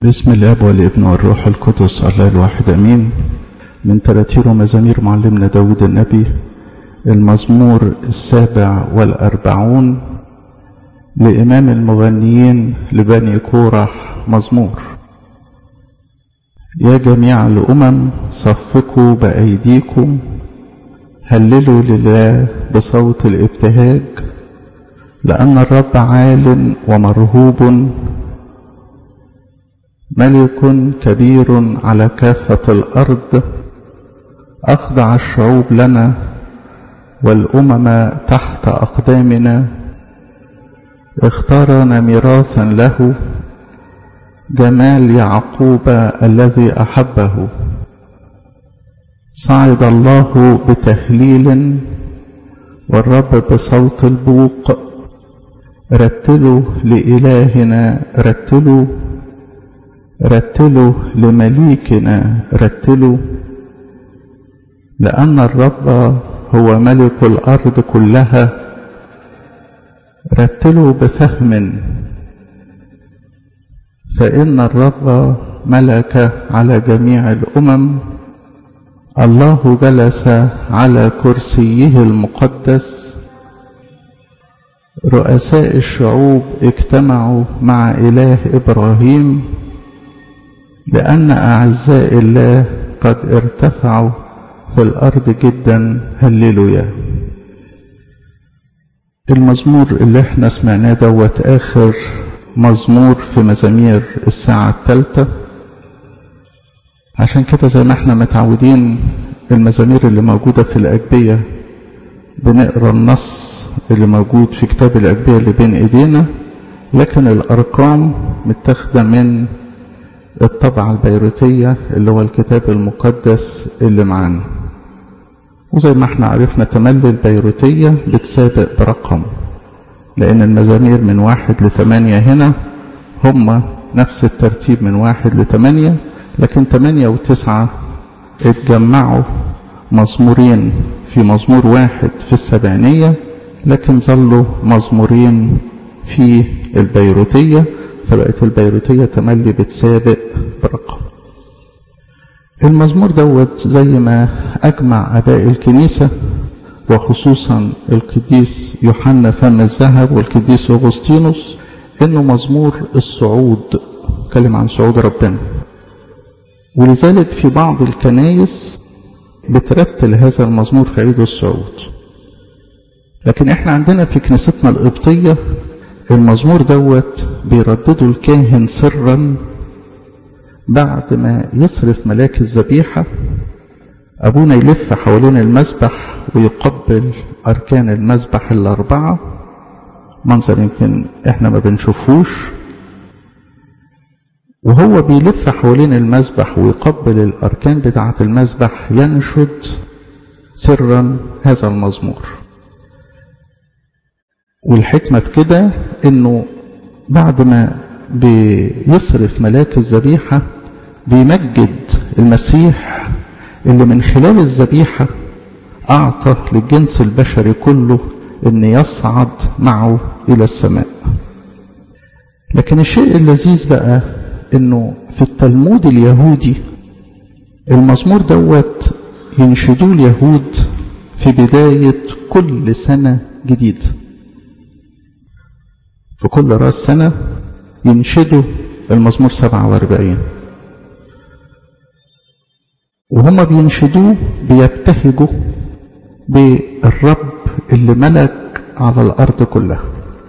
بسم الاب والابن والروح القدس الله الواحد امين من تراتير ومزامير معلمنا داود النبي المزمور السابع والاربعون لامام المغنيين لبني كورح مزمور يا جميع الامم صفقوا بايديكم هللوا لله بصوت الابتهاج لان الرب عال ومرهوب ملك كبير على كافة الأرض أخضع الشعوب لنا والأمم تحت أقدامنا اختارنا ميراثا له جمال يعقوب الذي أحبه صعد الله بتهليل والرب بصوت البوق رتلوا لإلهنا رتلوا رتلوا لمليكنا رتلوا لأن الرب هو ملك الأرض كلها رتلوا بفهم فإن الرب ملك على جميع الأمم الله جلس على كرسيه المقدس رؤساء الشعوب اجتمعوا مع إله إبراهيم لأن أعزاء الله قد ارتفعوا في الأرض جدا هللويا المزمور اللي احنا سمعناه دوت آخر مزمور في مزامير الساعة الثالثة عشان كده زي ما احنا متعودين المزامير اللي موجودة في الأجبية بنقرا النص اللي موجود في كتاب الأجبية اللي بين إيدينا لكن الأرقام متاخدة من الطبعة البيروتية اللي هو الكتاب المقدس اللي معانا وزي ما احنا عرفنا تملي البيروتية بتسابق برقم لأن المزامير من واحد لثمانية هنا هم نفس الترتيب من واحد لثمانية لكن ثمانية وتسعة اتجمعوا مزمورين في مزمور واحد في السبعينية لكن ظلوا مزمورين في البيروتية فبقت البيروتية تملي بتسابق برقم المزمور دوت زي ما أجمع أباء الكنيسة وخصوصا القديس يوحنا فم الذهب والقديس أغسطينوس إنه مزمور الصعود كلم عن صعود ربنا ولذلك في بعض الكنايس بترتل هذا المزمور في عيد الصعود لكن احنا عندنا في كنيستنا القبطيه المزمور دوت بيردده الكاهن سرا بعد ما يصرف ملاك الذبيحة أبونا يلف حوالين المذبح ويقبل أركان المذبح الأربعة منظر يمكن إحنا ما بنشوفوش وهو بيلف حوالين المذبح ويقبل الأركان بتاعة المذبح ينشد سرا هذا المزمور والحكمة في كده انه بعد ما بيصرف ملاك الذبيحة بيمجد المسيح اللي من خلال الذبيحة أعطى للجنس البشري كله أن يصعد معه إلى السماء لكن الشيء اللذيذ بقى أنه في التلمود اليهودي المزمور دوت ينشدوه اليهود في بداية كل سنة جديدة في كل راس سنة ينشدوا المزمور 47 وهم بينشدوه بيبتهجوا بالرب اللي ملك على الأرض كلها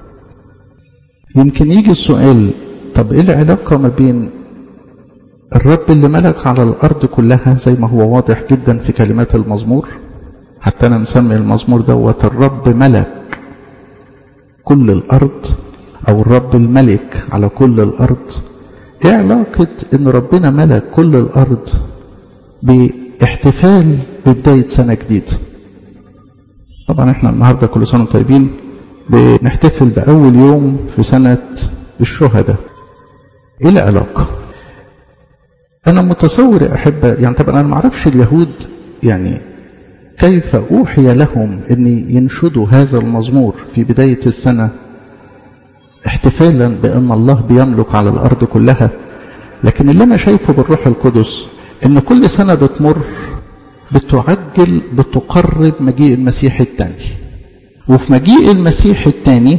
يمكن يجي السؤال طب ايه العلاقة ما بين الرب اللي ملك على الأرض كلها زي ما هو واضح جدا في كلمات المزمور حتى أنا مسمي المزمور دوت الرب ملك كل الأرض أو الرب الملك على كل الأرض إيه علاقة إن ربنا ملك كل الأرض باحتفال ببداية سنة جديدة طبعا احنا النهاردة كل سنة طيبين بنحتفل بأول يوم في سنة الشهداء إيه العلاقة أنا متصور يا أحبة يعني طبعا أنا معرفش اليهود يعني كيف أوحي لهم أن ينشدوا هذا المزمور في بداية السنة احتفالا بأن الله بيملك على الأرض كلها لكن اللي أنا شايفه بالروح القدس إن كل سنة بتمر بتعجل بتقرب مجيء المسيح الثاني وفي مجيء المسيح الثاني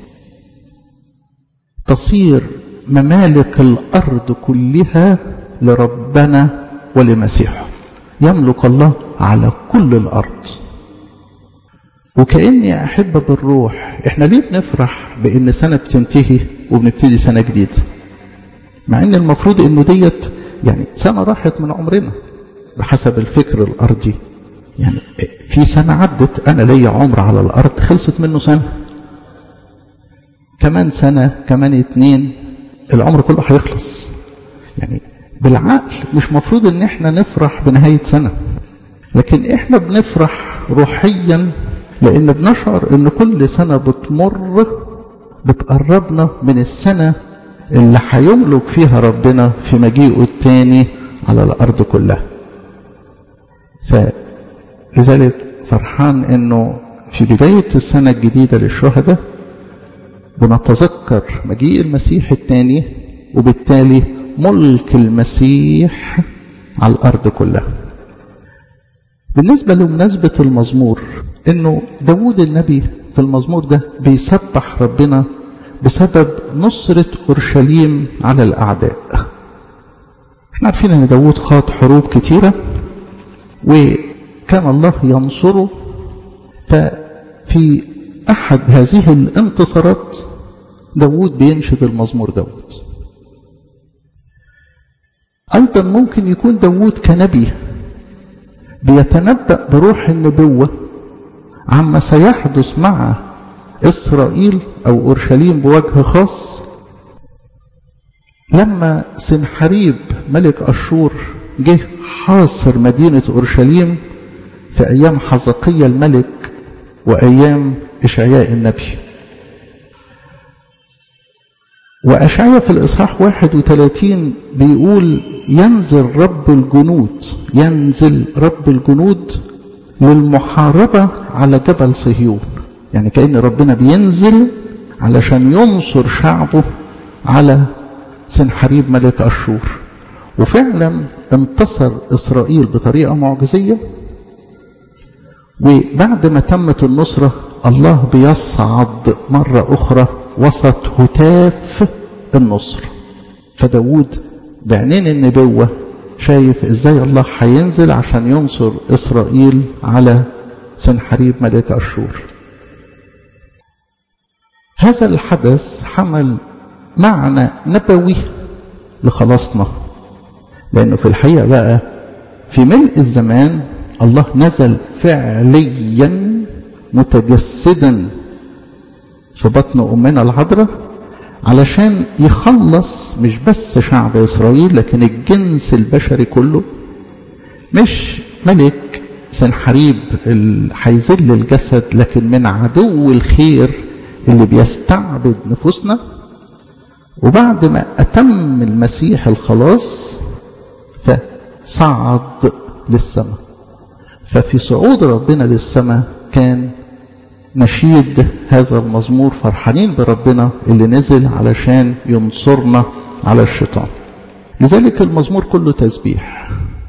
تصير ممالك الأرض كلها لربنا ولمسيحه يملك الله على كل الأرض وكأني أحب بالروح إحنا ليه بنفرح بإن سنة بتنتهي وبنبتدي سنة جديدة مع إن المفروض إنه ديت يعني سنة راحت من عمرنا بحسب الفكر الأرضي يعني في سنة عدت أنا ليا عمر على الأرض خلصت منه سنة كمان سنة كمان اتنين العمر كله هيخلص يعني بالعقل مش مفروض ان احنا نفرح بنهاية سنة لكن احنا بنفرح روحيا لان بنشعر ان كل سنة بتمر بتقربنا من السنة اللي هيملك فيها ربنا في مجيئه التاني على الارض كلها فلذلك فرحان انه في بداية السنة الجديدة للشهداء بنتذكر مجيء المسيح الثاني وبالتالي ملك المسيح على الأرض كلها بالنسبة لمناسبة المزمور انه داود النبي في المزمور ده بيسبح ربنا بسبب نصرة أورشليم على الأعداء احنا عارفين ان داود خاض حروب كتيرة وكان الله ينصره ففي أحد هذه الانتصارات داود بينشد المزمور داود أيضا ممكن يكون داود كنبي بيتنبأ بروح النبوة عما سيحدث مع إسرائيل أو أورشليم بوجه خاص لما سنحريب ملك أشور جه حاصر مدينة أورشليم في أيام حزقية الملك وأيام إشعياء النبي وأشعياء في الإصحاح 31 بيقول ينزل رب الجنود ينزل رب الجنود للمحاربة على جبل صهيون يعني كأن ربنا بينزل علشان ينصر شعبه على سنحريب ملك أشور وفعلا انتصر إسرائيل بطريقة معجزية وبعد ما تمت النصرة الله بيصعد مرة أخرى وسط هتاف النصر فداود بعينين النبوة شايف ازاي الله هينزل عشان ينصر إسرائيل على سنحريب ملك أشور هذا الحدث حمل معنى نبوي لخلاصنا لأنه في الحقيقة بقى في ملء الزمان الله نزل فعليا متجسدا في بطن أمنا العذراء علشان يخلص مش بس شعب إسرائيل لكن الجنس البشري كله مش ملك سنحريب هيذل الجسد لكن من عدو الخير اللي بيستعبد نفوسنا وبعد ما أتم المسيح الخلاص فصعد للسماء ففي صعود ربنا للسماء كان نشيد هذا المزمور فرحانين بربنا اللي نزل علشان ينصرنا على الشيطان لذلك المزمور كله تسبيح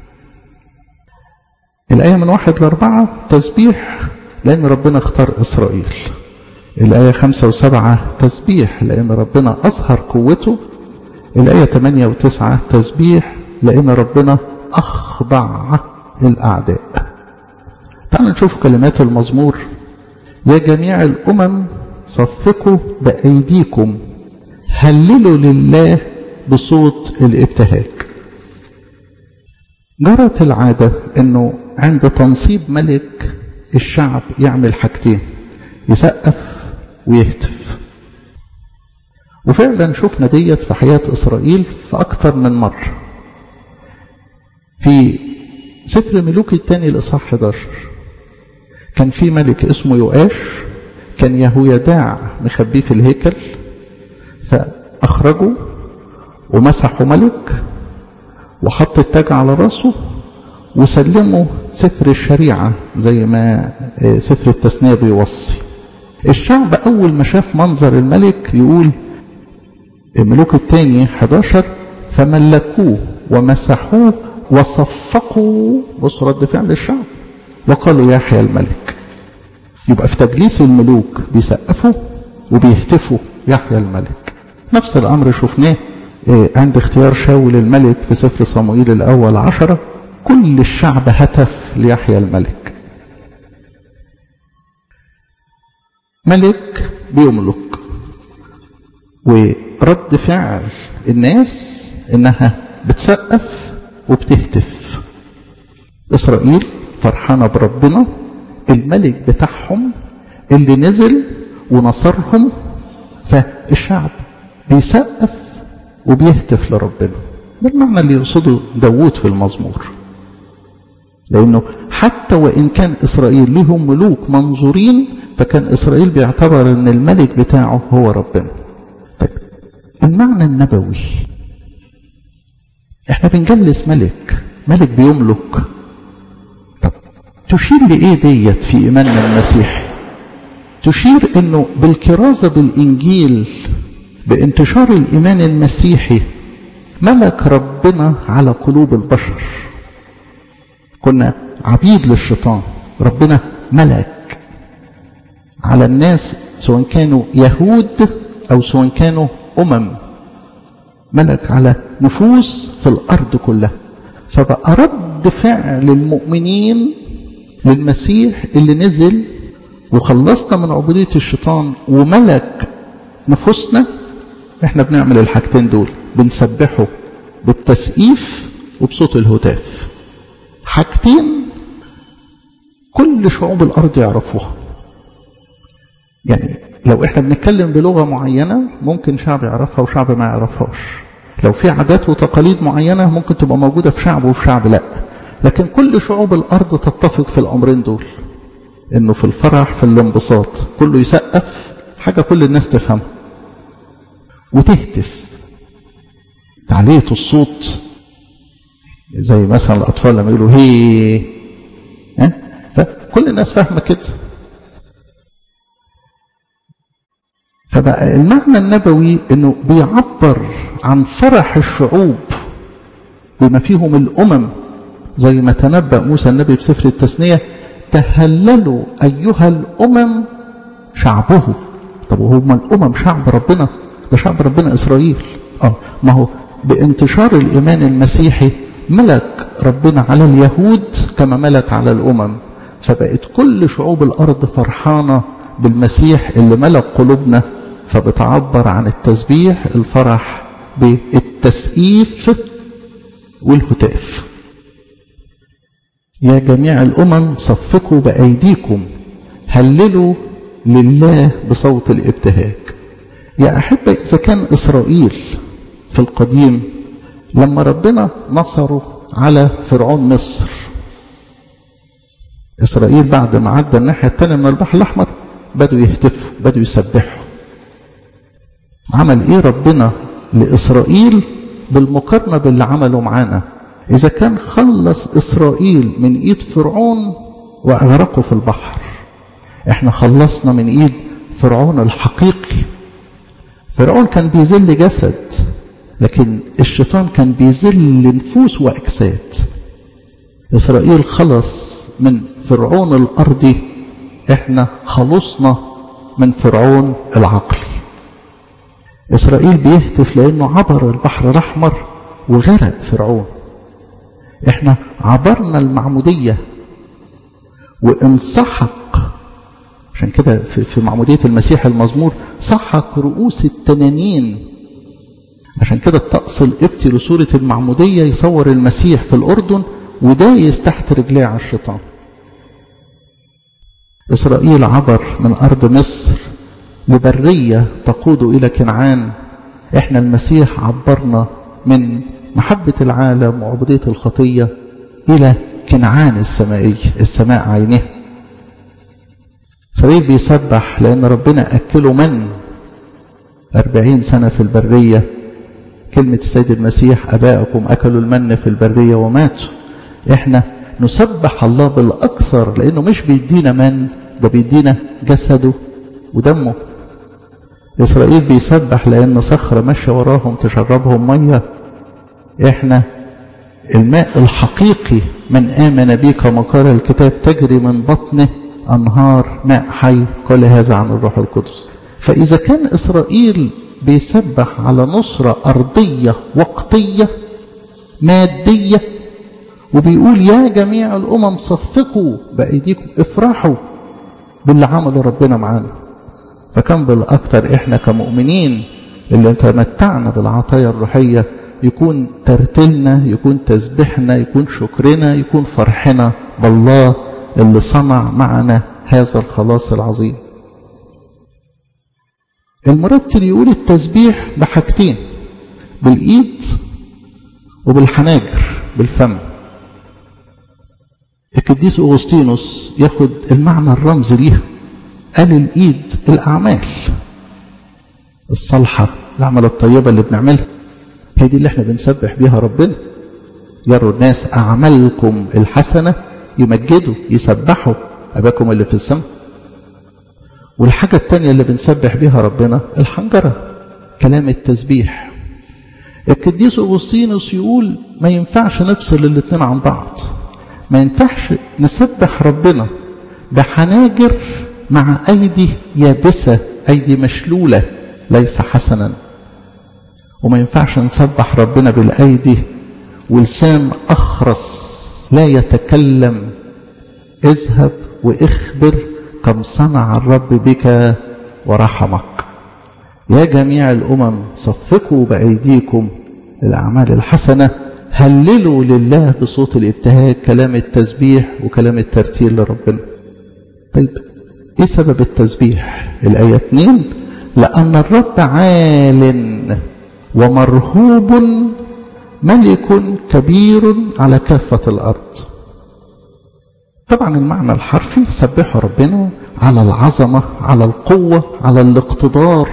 الآية من واحد لأربعة تسبيح لأن ربنا اختار إسرائيل الآية خمسة وسبعة تسبيح لأن ربنا أظهر قوته الآية ثمانية وتسعة تسبيح لأن ربنا أخضع الأعداء تعالوا نشوف كلمات المزمور يا جميع الأمم صفقوا بأيديكم هللوا لله بصوت الابتهاج جرت العادة أنه عند تنصيب ملك الشعب يعمل حاجتين يسقف ويهتف وفعلا شفنا ديت في حياة إسرائيل في أكثر من مرة في سفر ملوك الثاني الإصحاح 11 كان في ملك اسمه يؤاش كان يهويداع مخبيه في الهيكل فأخرجوا ومسحوا ملك وحط التاج على راسه وسلموا سفر الشريعة زي ما سفر التثنية بيوصي الشعب أول ما شاف منظر الملك يقول ملوك الثاني 11 فملكوه ومسحوه وصفقوا بصوا رد فعل الشعب وقالوا يحيى الملك يبقى في تجليس الملوك بيسقفوا وبيهتفوا يحيى الملك نفس الأمر شفناه عند اختيار شاول الملك في سفر صموئيل الأول عشرة كل الشعب هتف ليحيى الملك ملك بيملك ورد فعل الناس انها بتسقف وبتهتف اسرائيل فرحانة بربنا الملك بتاعهم اللي نزل ونصرهم فالشعب بيسقف وبيهتف لربنا ده المعنى اللي يقصده داوود في المزمور لأنه حتى وإن كان إسرائيل لهم ملوك منظورين فكان إسرائيل بيعتبر أن الملك بتاعه هو ربنا طيب المعنى النبوي احنا بنجلس ملك ملك بيملك طب تشير لإيه ديت في إيماننا المسيحي تشير أنه بالكرازة بالإنجيل بانتشار الإيمان المسيحي ملك ربنا على قلوب البشر كنا عبيد للشيطان ربنا ملك على الناس سواء كانوا يهود أو سواء كانوا أمم ملك على نفوس في الأرض كلها فبقى رد فعل المؤمنين للمسيح اللي نزل وخلصنا من عبودية الشيطان وملك نفوسنا احنا بنعمل الحاجتين دول بنسبحه بالتسقيف وبصوت الهتاف حاجتين كل شعوب الأرض يعرفوها يعني لو احنا بنتكلم بلغة معينة ممكن شعب يعرفها وشعب ما يعرفهاش لو في عادات وتقاليد معينة ممكن تبقى موجودة في شعب وفي شعب لا لكن كل شعوب الأرض تتفق في الأمرين دول انه في الفرح في الانبساط كله يسقف حاجة كل الناس تفهمها وتهتف تعلية الصوت زي مثلا الأطفال لما يقولوا هي ها فكل الناس فاهمة كده فبقى المعنى النبوي انه بيعبر عن فرح الشعوب بما فيهم الامم زي ما تنبأ موسى النبي في سفر التثنية تهللوا ايها الامم شعبه طب وهم الامم شعب ربنا ده شعب ربنا اسرائيل اه ما هو بانتشار الايمان المسيحي ملك ربنا على اليهود كما ملك على الامم فبقت كل شعوب الارض فرحانه بالمسيح اللي ملك قلوبنا فبتعبر عن التسبيح الفرح بالتسقيف والهتاف يا جميع الأمم صفقوا بأيديكم هللوا لله بصوت الابتهاج يا أحبة إذا كان إسرائيل في القديم لما ربنا نصره على فرعون مصر إسرائيل بعد ما عدى الناحية الثانية من البحر الأحمر بدوا يهتفوا بدوا يسبحوا عمل ايه ربنا لإسرائيل بالمقارنة باللي عمله معانا إذا كان خلص إسرائيل من إيد فرعون وأغرقه في البحر إحنا خلصنا من إيد فرعون الحقيقي فرعون كان بيذل جسد لكن الشيطان كان بيذل نفوس وأجساد إسرائيل خلص من فرعون الأرضي إحنا خلصنا من فرعون العقلي إسرائيل بيهتف لأنه عبر البحر الأحمر وغرق فرعون إحنا عبرنا المعمودية وانسحق عشان كده في معمودية المسيح المزمور سحق رؤوس التنانين عشان كده الطقس القبطي لصورة المعمودية يصور المسيح في الأردن ودايس تحت رجليه على الشيطان إسرائيل عبر من أرض مصر لبرية تقود إلى كنعان إحنا المسيح عبرنا من محبة العالم وعبودية الخطية إلى كنعان السمائية السماء عينه إسرائيل بيسبح لأن ربنا أكله من أربعين سنة في البرية كلمة السيد المسيح أباءكم أكلوا المن في البرية وماتوا إحنا نسبح الله بالأكثر لأنه مش بيدينا من ده بيدينا جسده ودمه إسرائيل بيسبح لأن صخرة ماشية وراهم تشربهم مية احنا الماء الحقيقي من آمن بي كما قال الكتاب تجري من بطنه أنهار ماء حي كل هذا عن الروح القدس فإذا كان إسرائيل بيسبح على نصرة أرضية وقتية مادية وبيقول يا جميع الأمم صفقوا بأيديكم افرحوا باللي عمله ربنا معانا فكم بالأكثر إحنا كمؤمنين اللي تمتعنا بالعطايا الروحية يكون ترتلنا يكون تسبيحنا يكون شكرنا يكون فرحنا بالله اللي صنع معنا هذا الخلاص العظيم المرتل يقول التسبيح بحاجتين بالإيد وبالحناجر بالفم القديس أغسطينوس ياخد المعنى الرمزي ليها قال الإيد الأعمال الصالحة الأعمال الطيبة اللي بنعملها هي دي اللي احنا بنسبح بيها ربنا يروا الناس أعمالكم الحسنة يمجدوا يسبحوا أباكم اللي في السماء والحاجة التانية اللي بنسبح بيها ربنا الحنجرة كلام التسبيح القديس أغسطينوس يقول ما ينفعش نفصل الاتنين عن بعض ما ينفعش نسبح ربنا بحناجر مع أيدي يابسة أيدي مشلولة ليس حسنا وما ينفعش نسبح ربنا بالأيدي ولسان أخرس لا يتكلم اذهب واخبر كم صنع الرب بك ورحمك يا جميع الأمم صفقوا بأيديكم الأعمال الحسنة هللوا لله بصوت الابتهاج كلام التسبيح وكلام الترتيل لربنا طيب ايه سبب التسبيح الآية 2 لأن الرب عال ومرهوب ملك كبير على كافة الأرض طبعا المعنى الحرفي سبحوا ربنا على العظمة على القوة على الاقتدار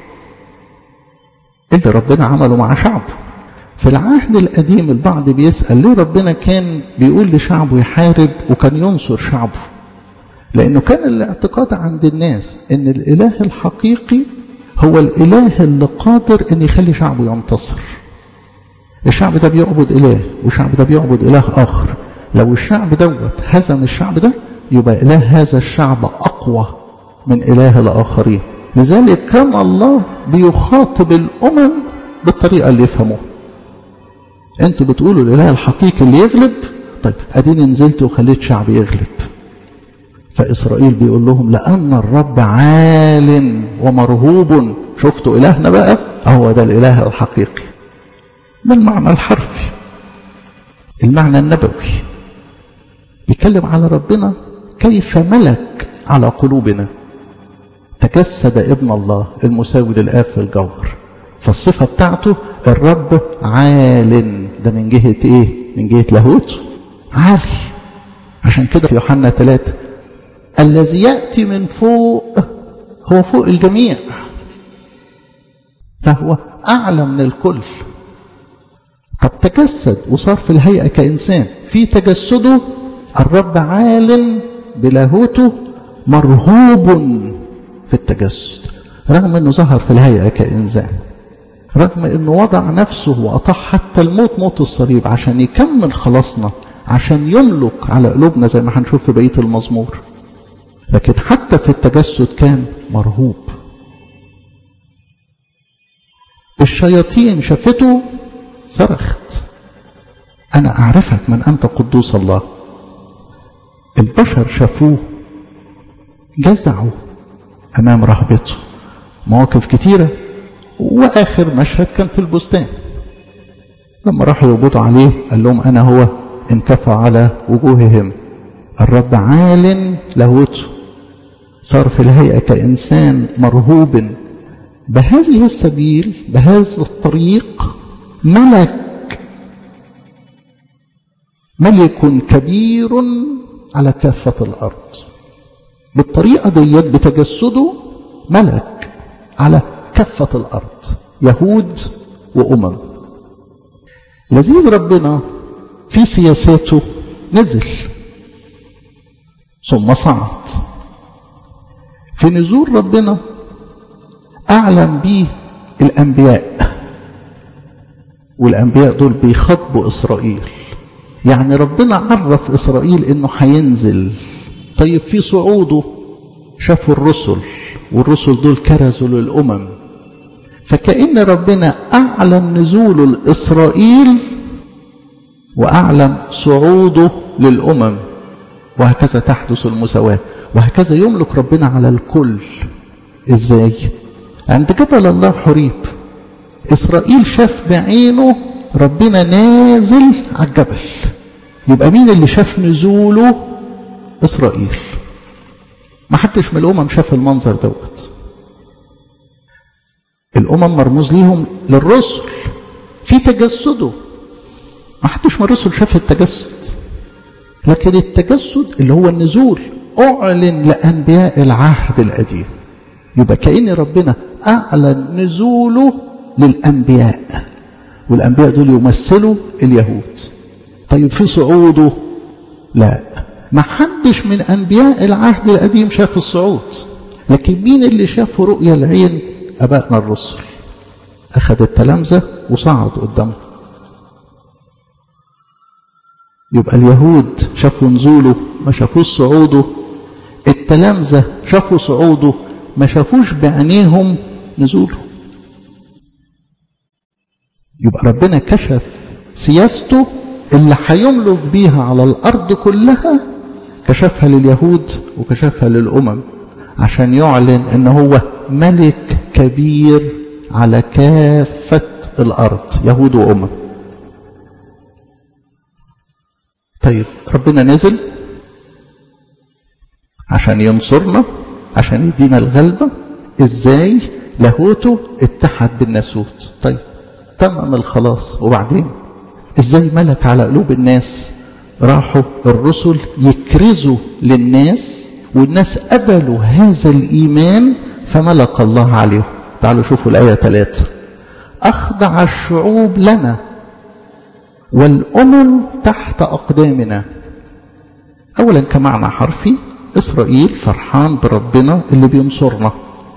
اللي ربنا عمله مع شعبه في العهد القديم البعض بيسأل ليه ربنا كان بيقول لشعبه يحارب وكان ينصر شعبه لأنه كان الاعتقاد عند الناس أن الإله الحقيقي هو الإله اللي قادر أن يخلي شعبه ينتصر الشعب ده بيعبد إله والشعب ده بيعبد إله آخر لو الشعب دوت هزم الشعب ده يبقى إله هذا الشعب أقوى من إله الآخرين لذلك كان الله بيخاطب الأمم بالطريقة اللي يفهموها انتوا بتقولوا الإله الحقيقي اللي يغلب طيب أديني نزلت وخليت شعب يغلب فإسرائيل بيقول لهم لأن الرب عال ومرهوب شفتوا إلهنا بقى هو ده الإله الحقيقي ده المعنى الحرفي المعنى النبوي بيتكلم على ربنا كيف ملك على قلوبنا تجسد ابن الله المساوي للآب في الجوهر فالصفة بتاعته الرب عال ده من جهة ايه من جهة لاهوته عالي عشان كده في يوحنا ثلاثة الذي يأتي من فوق هو فوق الجميع فهو أعلى من الكل طب تجسد وصار في الهيئة كإنسان في تجسده الرب عال بلاهوته مرهوب في التجسد رغم أنه ظهر في الهيئة كإنسان رغم أنه وضع نفسه وأطاع حتى الموت موت الصليب عشان يكمل خلاصنا عشان يملك على قلوبنا زي ما هنشوف في بقية المزمور لكن حتى في التجسد كان مرهوب الشياطين شافته صرخت أنا أعرفك من أنت قدوس الله البشر شافوه جزعوا أمام رهبته مواقف كتيرة وآخر مشهد كان في البستان لما راحوا يقبضوا عليه قال لهم أنا هو انكفى على وجوههم الرب عال لاهوته صار في الهيئة كإنسان مرهوب بهذه السبيل بهذا الطريق ملك ملك كبير على كافة الأرض بالطريقة ديت بتجسده ملك على كافة الأرض يهود وأمم لذيذ ربنا في سياساته نزل ثم صعد في نزول ربنا أعلم به الأنبياء والأنبياء دول بيخاطبوا إسرائيل يعني ربنا عرف إسرائيل إنه هينزل طيب في صعوده شافوا الرسل والرسل دول كرزوا للأمم فكأن ربنا أعلن نزوله لإسرائيل وأعلن صعوده للأمم وهكذا تحدث المساواة وهكذا يملك ربنا على الكل إزاي عند جبل الله حريب إسرائيل شاف بعينه ربنا نازل على الجبل يبقى مين اللي شاف نزوله إسرائيل ما حدش من الأمم شاف المنظر دوت الأمم مرموز ليهم للرسل في تجسده ما حدش من الرسل شاف التجسد لكن التجسد اللي هو النزول أعلن لأنبياء العهد القديم يبقى كأن ربنا أعلن نزوله للأنبياء والأنبياء دول يمثلوا اليهود طيب في صعوده لا ما حدش من أنبياء العهد القديم شاف الصعود لكن مين اللي شاف رؤيا العين أبائنا الرسل أخذ التلامذة وصعد قدامه يبقى اليهود شافوا نزوله ما شافوش صعوده التلامذة شافوا صعوده ما شافوش بعينيهم نزوله يبقى ربنا كشف سياسته اللي هيملك بيها على الأرض كلها كشفها لليهود وكشفها للأمم عشان يعلن ان هو ملك كبير على كافة الأرض يهود وأمم طيب ربنا نزل عشان ينصرنا عشان يدينا الغلبة ازاي لاهوته اتحد بالناسوت طيب تمم الخلاص وبعدين ازاي ملك على قلوب الناس راحوا الرسل يكرزوا للناس والناس قبلوا هذا الإيمان فملك الله عليهم تعالوا شوفوا الآية ثلاثة أخضع الشعوب لنا والأمم تحت أقدامنا أولا كمعنى حرفي إسرائيل فرحان بربنا اللي بينصرنا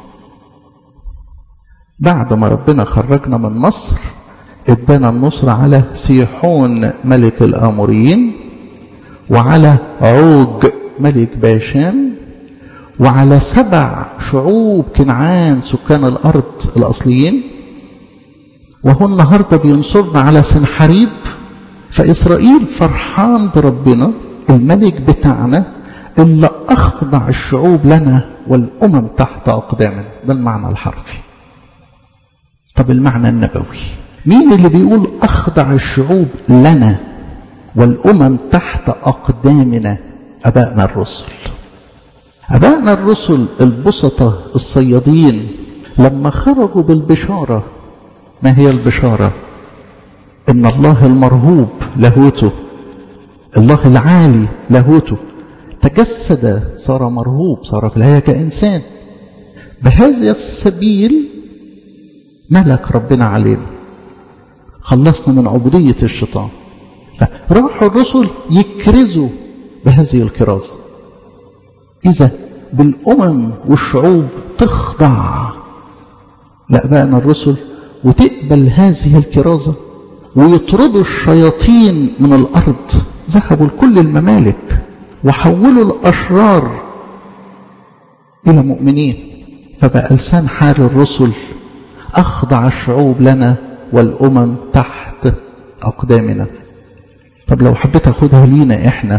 بعد ما ربنا خرجنا من مصر ادانا النصر على سيحون ملك الآموريين وعلى عوج ملك باشان وعلى سبع شعوب كنعان سكان الأرض الأصليين وهو النهاردة بينصرنا على سنحريب فإسرائيل فرحان بربنا الملك بتاعنا اللي أخضع الشعوب لنا والأمم تحت أقدامنا ده المعنى الحرفي طب المعنى النبوي مين اللي بيقول أخضع الشعوب لنا والأمم تحت أقدامنا أبائنا الرسل أبائنا الرسل البسطة الصيادين لما خرجوا بالبشارة ما هي البشارة إن الله المرهوب لاهوته الله العالي لاهوته تجسد صار مرهوب صار في الهيئة كإنسان بهذا السبيل ملك ربنا علينا خلصنا من عبودية الشيطان فراحوا الرسل يكرزوا بهذه الكرازة إذا بالأمم والشعوب تخضع لأبائنا الرسل وتقبل هذه الكرازة ويطردوا الشياطين من الأرض ذهبوا لكل الممالك وحولوا الأشرار إلى مؤمنين فبقى لسان حال الرسل أخضع الشعوب لنا والأمم تحت أقدامنا طب لو حبيت أخدها لينا إحنا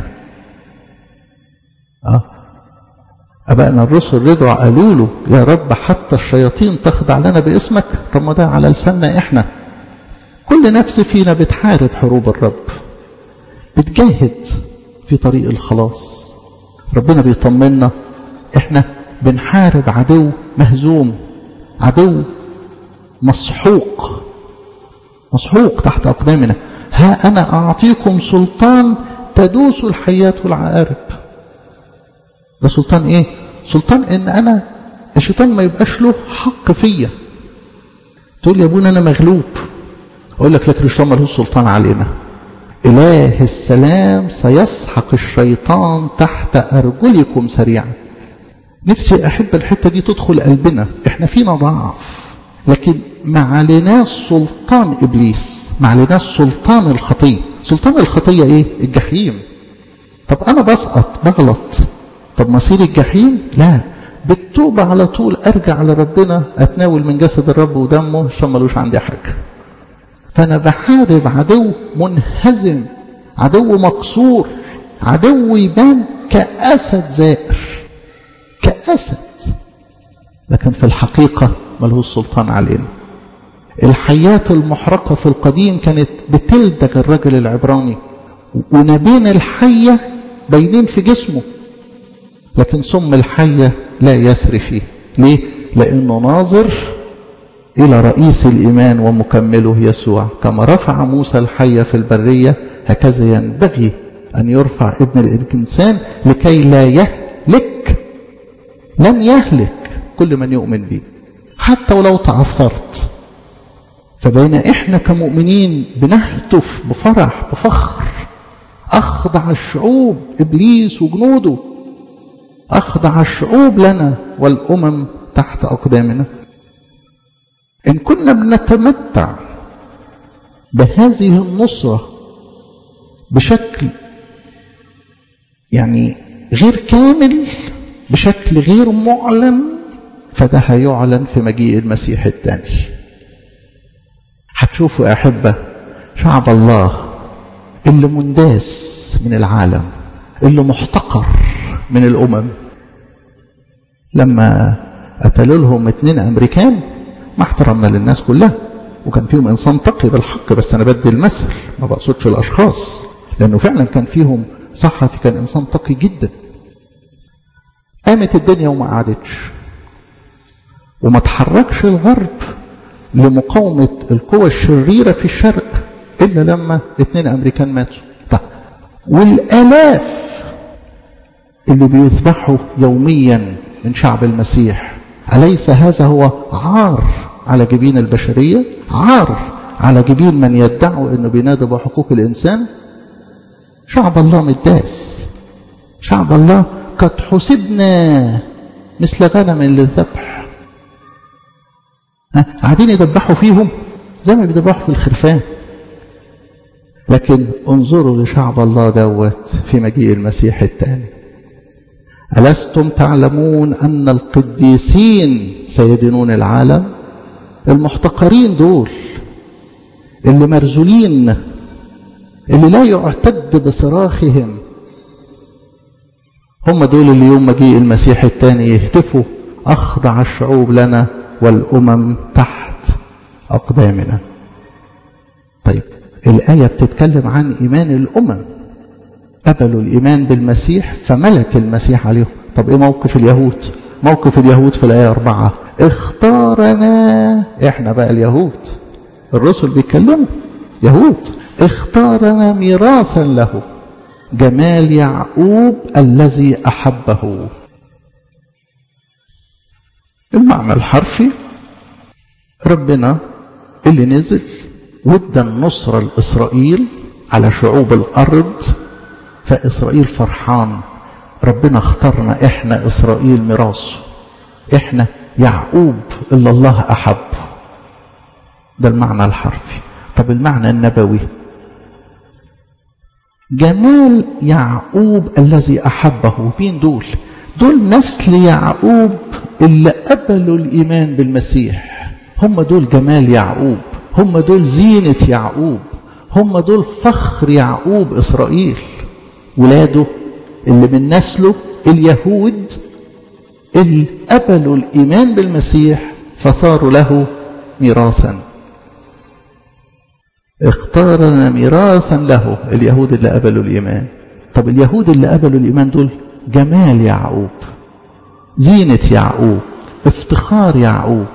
أه أبائنا الرسل رجعوا قالوا له يا رب حتى الشياطين تخضع لنا باسمك طب ما ده على لساننا إحنا كل نفس فينا بتحارب حروب الرب بتجاهد في طريق الخلاص ربنا بيطمنا احنا بنحارب عدو مهزوم عدو مسحوق مسحوق تحت أقدامنا ها أنا أعطيكم سلطان تدوس الحيات والعقارب ده سلطان إيه سلطان إن أنا الشيطان ما يبقاش له حق فيا تقول يا ابونا أنا مغلوب أقول لك لكن الشيطان ملوش سلطان علينا إله السلام سيسحق الشيطان تحت أرجلكم سريعا نفسي أحب الحتة دي تدخل قلبنا إحنا فينا ضعف لكن ما عليناش سلطان إبليس ما عليناش سلطان الخطية سلطان الخطية ايه الجحيم طب انا بسقط بغلط طب مصير الجحيم لا بالتوبة على طول ارجع لربنا اتناول من جسد الرب ودمه عشان ملوش عندي حاجة فانا بحارب عدو منهزم عدو مكسور عدو يبان كأسد زائر كأسد لكن في الحقيقة ملهوش سلطان علينا الحياة المحرقة في القديم كانت بتلدغ الرجل العبراني ونبين الحية باينين في جسمه لكن سم الحية لا يسري فيه ليه؟ لأنه ناظر إلى رئيس الإيمان ومكمله يسوع كما رفع موسى الحية في البرية هكذا ينبغي أن يرفع ابن الإنسان لكي لا يهلك لن يهلك كل من يؤمن به حتى ولو تعثرت فبين إحنا كمؤمنين بنهتف بفرح بفخر أخضع الشعوب إبليس وجنوده أخضع الشعوب لنا والأمم تحت أقدامنا إن كنا بنتمتع بهذه النصرة بشكل يعني غير كامل بشكل غير معلن فده هيعلن في مجيء المسيح الثاني هتشوفوا يا أحبة شعب الله اللي منداس من العالم اللي محتقر من الأمم لما قتلوا لهم اتنين أمريكان ما احترمنا للناس كلها وكان فيهم إنسان تقي بالحق بس أنا بدي المثل ما بقصدش الأشخاص لأنه فعلا كان فيهم صحفي كان إنسان تقي جدا قامت الدنيا وما قعدتش وما تحركش الغرب لمقاومة القوى الشريرة في الشرق إلا لما اتنين أمريكان ماتوا طيب والآلاف اللي بيذبحوا يوميا من شعب المسيح أليس هذا هو عار على جبين البشرية عار على جبين من يدعوا أنه بينادي بحقوق الإنسان شعب الله مداس شعب الله قد حسبنا مثل غنم للذبح قاعدين يذبحوا فيهم زي ما بيذبحوا في الخرفان لكن انظروا لشعب الله دوت في مجيء المسيح الثاني ألستم تعلمون أن القديسين سيدينون العالم المحتقرين دول اللي مرزولين اللي لا يعتد بصراخهم هم دول اللي يوم مجيء المسيح الثاني يهتفوا أخضع الشعوب لنا والأمم تحت أقدامنا طيب الآية بتتكلم عن إيمان الأمم قبلوا الإيمان بالمسيح فملك المسيح عليهم طب إيه موقف اليهود موقف اليهود في الآية أربعة اختارنا إحنا بقى اليهود الرسل بيتكلموا يهود اختارنا ميراثا له جمال يعقوب الذي أحبه المعنى الحرفي ربنا اللي نزل وادى النصرة لإسرائيل على شعوب الأرض فإسرائيل فرحان ربنا اختارنا إحنا إسرائيل ميراثه إحنا يعقوب اللي الله أحبه ده المعنى الحرفي طب المعنى النبوي جمال يعقوب الذي أحبه مين دول دول نسل يعقوب اللي قبلوا الإيمان بالمسيح هم دول جمال يعقوب هم دول زينة يعقوب هم دول فخر يعقوب إسرائيل ولاده اللي من نسله اليهود اللي قبلوا الإيمان بالمسيح فصاروا له ميراثا اختارنا ميراثا له اليهود اللي قبلوا الإيمان طب اليهود اللي قبلوا الإيمان دول جمال يعقوب زينة يعقوب افتخار يعقوب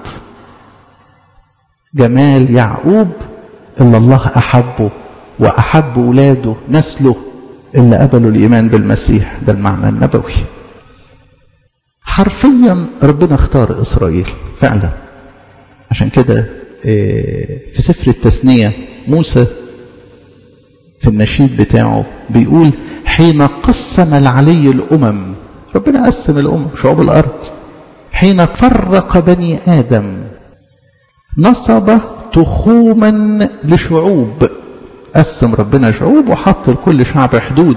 جمال يعقوب اللي الله أحبه وأحب ولاده نسله اللي قبلوا الإيمان بالمسيح ده المعنى النبوي حرفيا ربنا اختار إسرائيل فعلا عشان كده في سفر التثنية موسى في النشيد بتاعه بيقول حين قسم العلي الأمم ربنا قسم الأمم شعوب الأرض حين فرق بني آدم نصب تخوما لشعوب قسم ربنا شعوب وحط لكل شعب حدود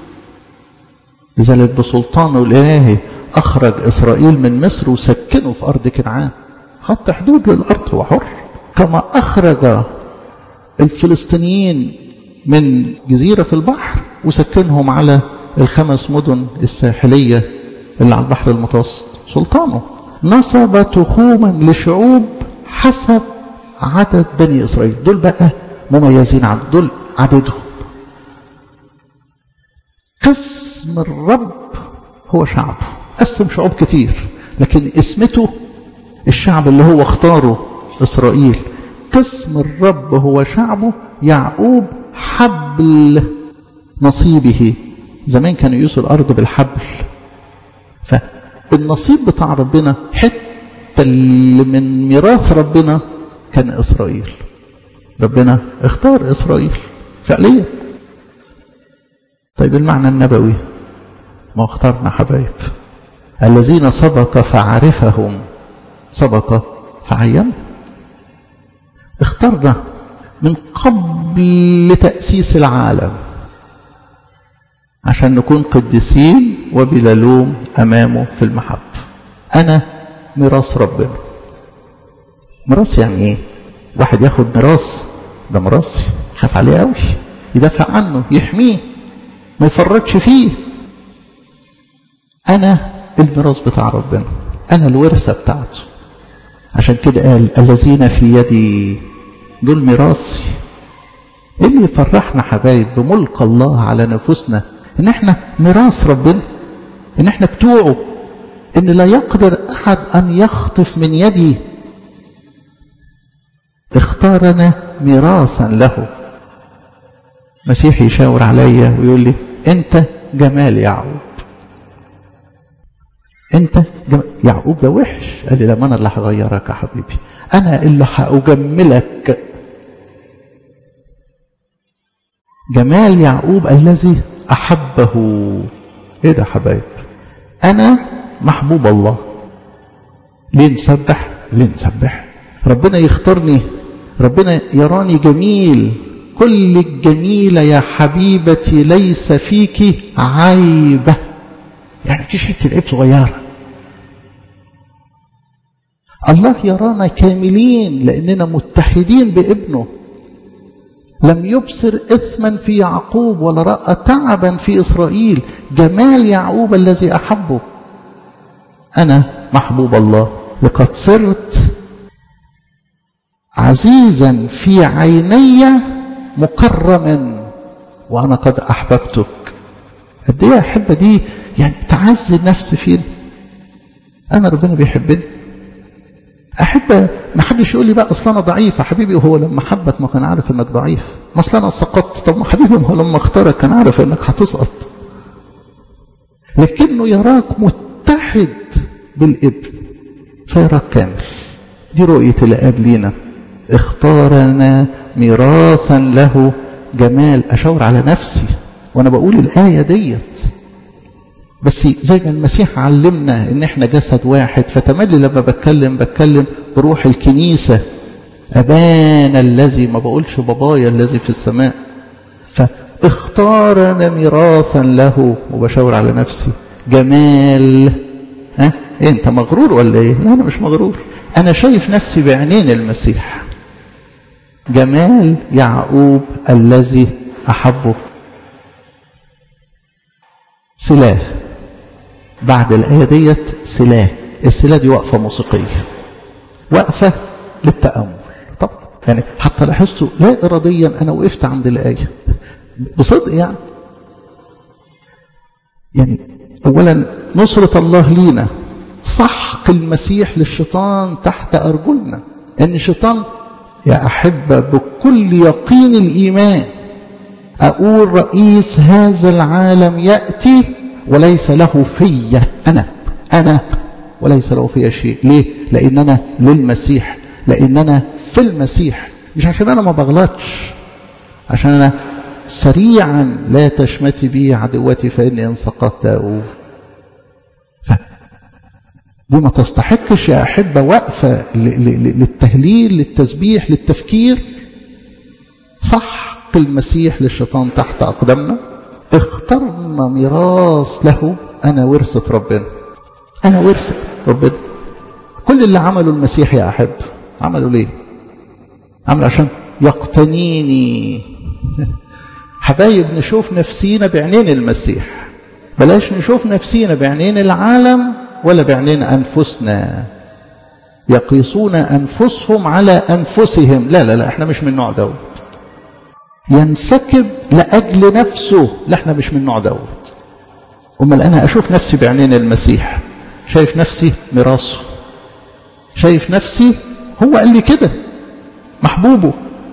لذلك بسلطانه الإلهي أخرج إسرائيل من مصر وسكنه في أرض كنعان حط حدود للأرض هو حر كما أخرج الفلسطينيين من جزيرة في البحر وسكنهم على الخمس مدن الساحلية اللي على البحر المتوسط سلطانه نصب تخوما لشعوب حسب عدد بني إسرائيل دول بقى مميزين عنه دول عددهم قسم الرب هو شعبه قسم شعوب كتير لكن اسمته الشعب اللي هو اختاره إسرائيل قسم الرب هو شعبه يعقوب حبل نصيبه زمان كانوا يقيسوا الأرض بالحبل فالنصيب بتاع ربنا حتة اللي من ميراث ربنا كان إسرائيل ربنا اختار إسرائيل فعليا طيب المعنى النبوي ما اختارنا حبايب الذين سبق فعرفهم سبق فعين اخترنا من قبل تأسيس العالم عشان نكون قديسين وبلا لوم أمامه في المحبة أنا ميراث ربنا ميراث يعني إيه واحد ياخد ميراث ده ميراثي خاف عليه قوي يدافع عنه يحميه ما يفرطش فيه أنا الميراث بتاع ربنا أنا الورثة بتاعته عشان كده قال الذين في يدي دول ميراثي ايه اللي يفرحنا حبايب بملك الله على نفوسنا ان احنا ميراث ربنا ان احنا بتوعه ان لا يقدر احد ان يخطف من يدي اختارنا ميراثا له مسيح يشاور عليا ويقول لي انت جمال يعقوب انت جمال. يعقوب ده وحش قال لي لما انا اللي هغيرك يا حبيبي انا اللي هاجملك جمال يعقوب الذي احبه ايه ده حبايب انا محبوب الله ليه نسبح ليه نسبح ربنا يختارني ربنا يراني جميل كل الجميلة يا حبيبتي ليس فيك عيبة يعني مفيش حتة عيب صغيرة الله يرانا كاملين لأننا متحدين بابنه لم يبصر إثما في يعقوب ولا رأى تعبا في إسرائيل جمال يعقوب الذي أحبه أنا محبوب الله لقد صرت عزيزا في عيني مكرما وأنا قد أحببتك قد إيه أحبة دي يعني تعزي النفس فينا أنا ربنا بيحبني أحب ما حدش يقول لي بقى أصل أنا ضعيف يا حبيبي وهو لما حبك ما كان عارف إنك ضعيف ما أصل أنا سقطت طب ما حبيبي ما هو لما اختارك كان عارف إنك هتسقط لكنه يراك متحد بالابن فيراك كامل دي رؤية الآب لينا اختارنا ميراثا له جمال أشاور على نفسي وأنا بقول الآية ديت بس زي ما المسيح علمنا ان احنا جسد واحد فتملي لما بتكلم بتكلم بروح الكنيسة أبانا الذي ما بقولش بابايا الذي في السماء فاختارنا ميراثا له وبشاور على نفسي جمال ها إيه انت مغرور ولا ايه لا انا مش مغرور انا شايف نفسي بعينين المسيح جمال يعقوب الذي احبه سلاه بعد الآية ديت سلاه السلاه دي وقفة موسيقية وقفة للتأمل طب يعني حتى لاحظتوا لا إراديا أنا وقفت عند الآية بصدق يعني يعني أولا نصرة الله لينا سحق المسيح للشيطان تحت أرجلنا أن الشيطان يا أحبة بكل يقين الإيمان أقول رئيس هذا العالم يأتي وليس له في أنا أنا وليس له في شيء ليه لأننا للمسيح لأننا في المسيح مش عشان أنا ما بغلطش عشان أنا سريعا لا تشمتي بي عدوتي فإني إن سقطت أقوم ف دي ما تستحقش يا أحبة وقفة للتهليل للتسبيح للتفكير سحق المسيح للشيطان تحت أقدامنا اخترنا ميراث له أنا ورثة ربنا أنا ورثة ربنا كل اللي عمله المسيح يا أحب عمله ليه عمل عشان يقتنيني حبايب نشوف نفسينا بعينين المسيح بلاش نشوف نفسينا بعينين العالم ولا بعينين أنفسنا يقيسون أنفسهم على أنفسهم لا لا لا احنا مش من النوع دوت ينسكب لأجل نفسه لا احنا مش من النوع دوت أمال أنا أشوف نفسي بعينين المسيح شايف نفسي ميراثه شايف نفسي هو قال لي كده محبوبه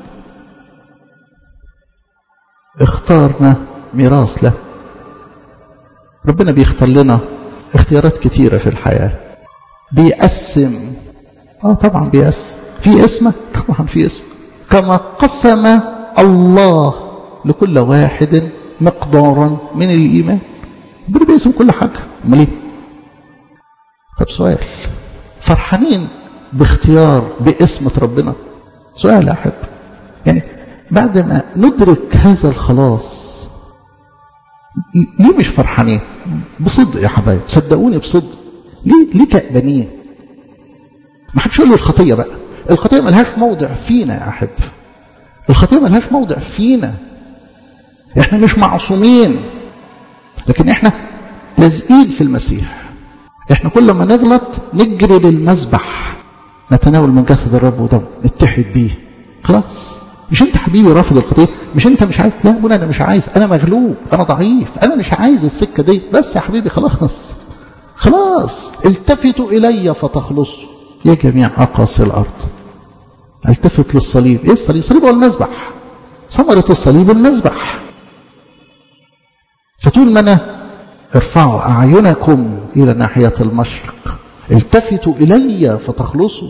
اختارنا ميراث له ربنا بيختار لنا اختيارات كتيرة في الحياة بيقسم اه طبعا بيقسم في اسمه طبعا في اسم كما قسم الله لكل واحد مقدارا من الإيمان ربنا بيقسم كل حاجة امال ايه طب سؤال فرحانين باختيار باسمة ربنا سؤال أحب يعني بعد ما ندرك هذا الخلاص ليه مش فرحانين بصدق يا حبايب صدقوني بصدق ليه ليه كأبانين ما حدش يقول لي الخطية بقى الخطية ملهاش موضع فينا يا أحب الخطية ملهاش موضع فينا احنا مش معصومين لكن احنا لازقين في المسيح احنا كل ما نغلط نجري للمذبح نتناول من جسد الرب ودم نتحد بيه خلاص مش انت حبيبي رافض الخطيه مش انت مش عايز لا ابونا انا مش عايز انا مغلوب انا ضعيف انا مش عايز السكه دي بس يا حبيبي خلاص خلاص التفتوا الي فتخلصوا يا جميع اقاصي الارض التفت للصليب ايه الصليب الصليب هو المذبح ثمره الصليب المذبح فطول ما انا ارفعوا اعينكم الى ناحيه المشرق التفتوا الي فتخلصوا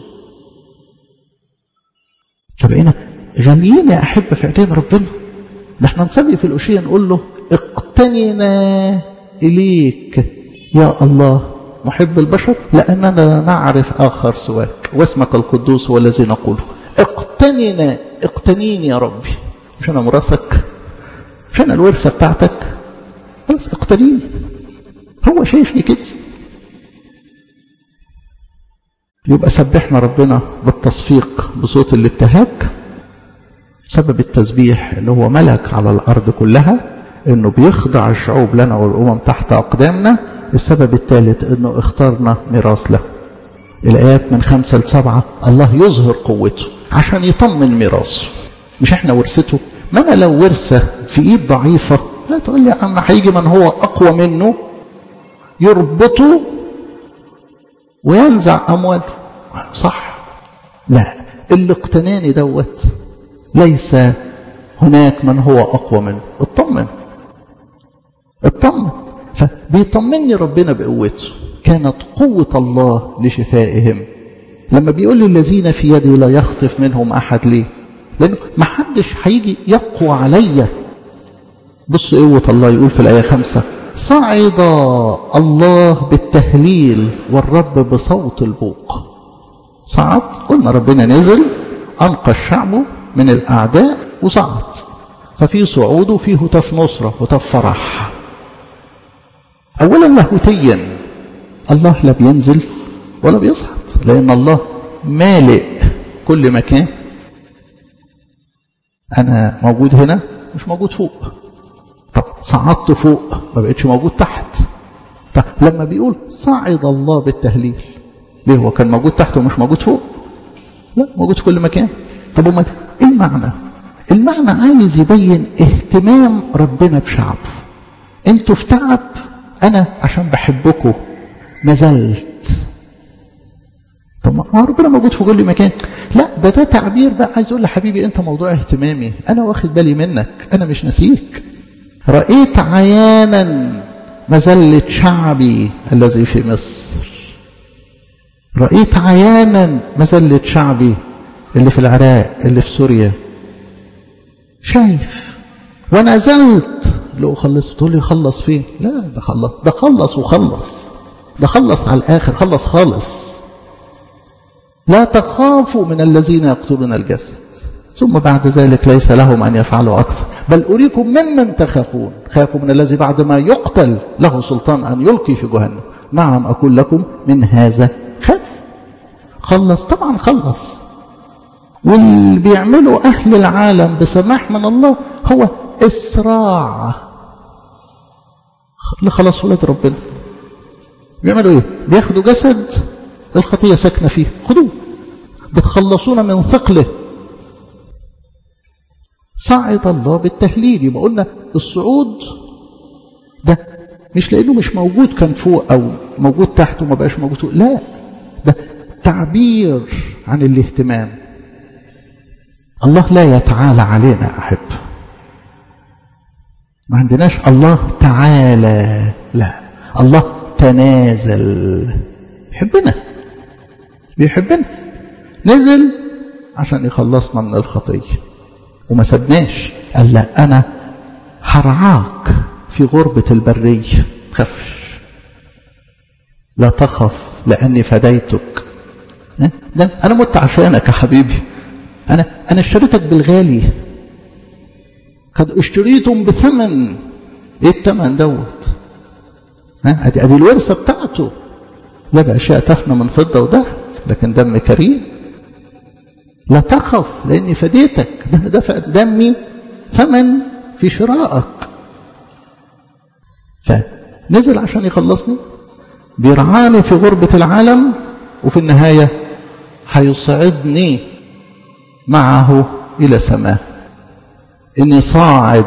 فبقينا غاليين يا أحبة في عينين ربنا ده احنا نصلي في الأشياء نقول له اقتننا إليك يا الله محب البشر لأننا لا نعرف آخر سواك واسمك القدوس هو الذي نقوله اقتننا اقتنيني يا ربي مش أنا مراسك مش أنا الورثة بتاعتك خلاص اقتنيني هو شايفني كده يبقى سبحنا ربنا بالتصفيق بصوت الابتهاج سبب التسبيح ان هو ملك على الارض كلها انه بيخضع الشعوب لنا والامم تحت اقدامنا السبب الثالث انه اختارنا ميراث له الايات من خمسة لسبعة الله يظهر قوته عشان يطمن ميراثه مش احنا ورثته ما انا لو ورثة في ايد ضعيفة لا تقول لي يا عم هيجي من هو اقوى منه يربطه وينزع امواله صح لا اللي اقتناني دوت ليس هناك من هو أقوى منه اطمن اطمن فبيطمني ربنا بقوته كانت قوة الله لشفائهم لما بيقول للذين في يدي لا يخطف منهم أحد ليه لأنه ما حدش هيجي يقوى عليا بص قوة الله يقول في الآية خمسة صعد الله بالتهليل والرب بصوت البوق صعد قلنا ربنا نزل أنقى الشعب من الأعداء وصعد ففي صعود وفي هتاف نصرة هتاف فرح أولا لاهوتيا الله لا بينزل ولا بيصعد لأن الله مالئ كل مكان أنا موجود هنا مش موجود فوق طب صعدت فوق ما بقتش موجود تحت طب لما بيقول صعد الله بالتهليل ليه هو كان موجود تحت ومش موجود فوق لا موجود في كل مكان طب امال ايه المعنى المعنى عايز يبين اهتمام ربنا بشعبه انتوا في تعب انا عشان بحبكم ما زلت طب ما ربنا موجود في كل مكان لا ده ده تعبير بقى عايز اقول لحبيبي انت موضوع اهتمامي انا واخد بالي منك انا مش نسيك رايت عيانا مذله شعبي الذي في مصر رايت عيانا مذله شعبي اللي في العراق اللي في سوريا شايف وانا زلت لو خلص تقول لي خلص فين لا ده خلص ده خلص وخلص ده خلص على الآخر خلص خالص لا تخافوا من الذين يقتلون الجسد ثم بعد ذلك ليس لهم أن يفعلوا أكثر بل أريكم ممن تخافون خافوا من الذي بعد ما يقتل له سلطان أن يلقي في جهنم نعم أقول لكم من هذا خاف خلص طبعا خلص واللي بيعمله أهل العالم بسماح من الله هو إسراع لخلاص ولاد ربنا بيعملوا ايه بياخدوا جسد الخطية ساكنة فيه خدوه بتخلصونا من ثقله صعد الله بالتهليل يبقى قلنا الصعود ده مش لانه مش موجود كان فوق او موجود تحت وما بقاش موجود فوق لا ده تعبير عن الاهتمام الله لا يتعالى علينا احب ما عندناش الله تعالى لا الله تنازل يحبنا بيحبنا نزل عشان يخلصنا من الخطيه وما سبناش قال لا أنا هرعاك في غربة البرية تخافش لا تخف لأني فديتك ده أنا مت عشانك يا حبيبي أنا أنا اشتريتك بالغالي قد اشتريتم بثمن ايه الثمن دوت ها ادي ادي الورثه بتاعته لا باشياء تفنى من فضه وذهب لكن دم كريم لا تخف لاني فديتك ده انا دفع دمي ثمن في شرائك فنزل عشان يخلصني بيرعاني في غربة العالم وفي النهاية هيصعدني معه إلى سماه إني صاعد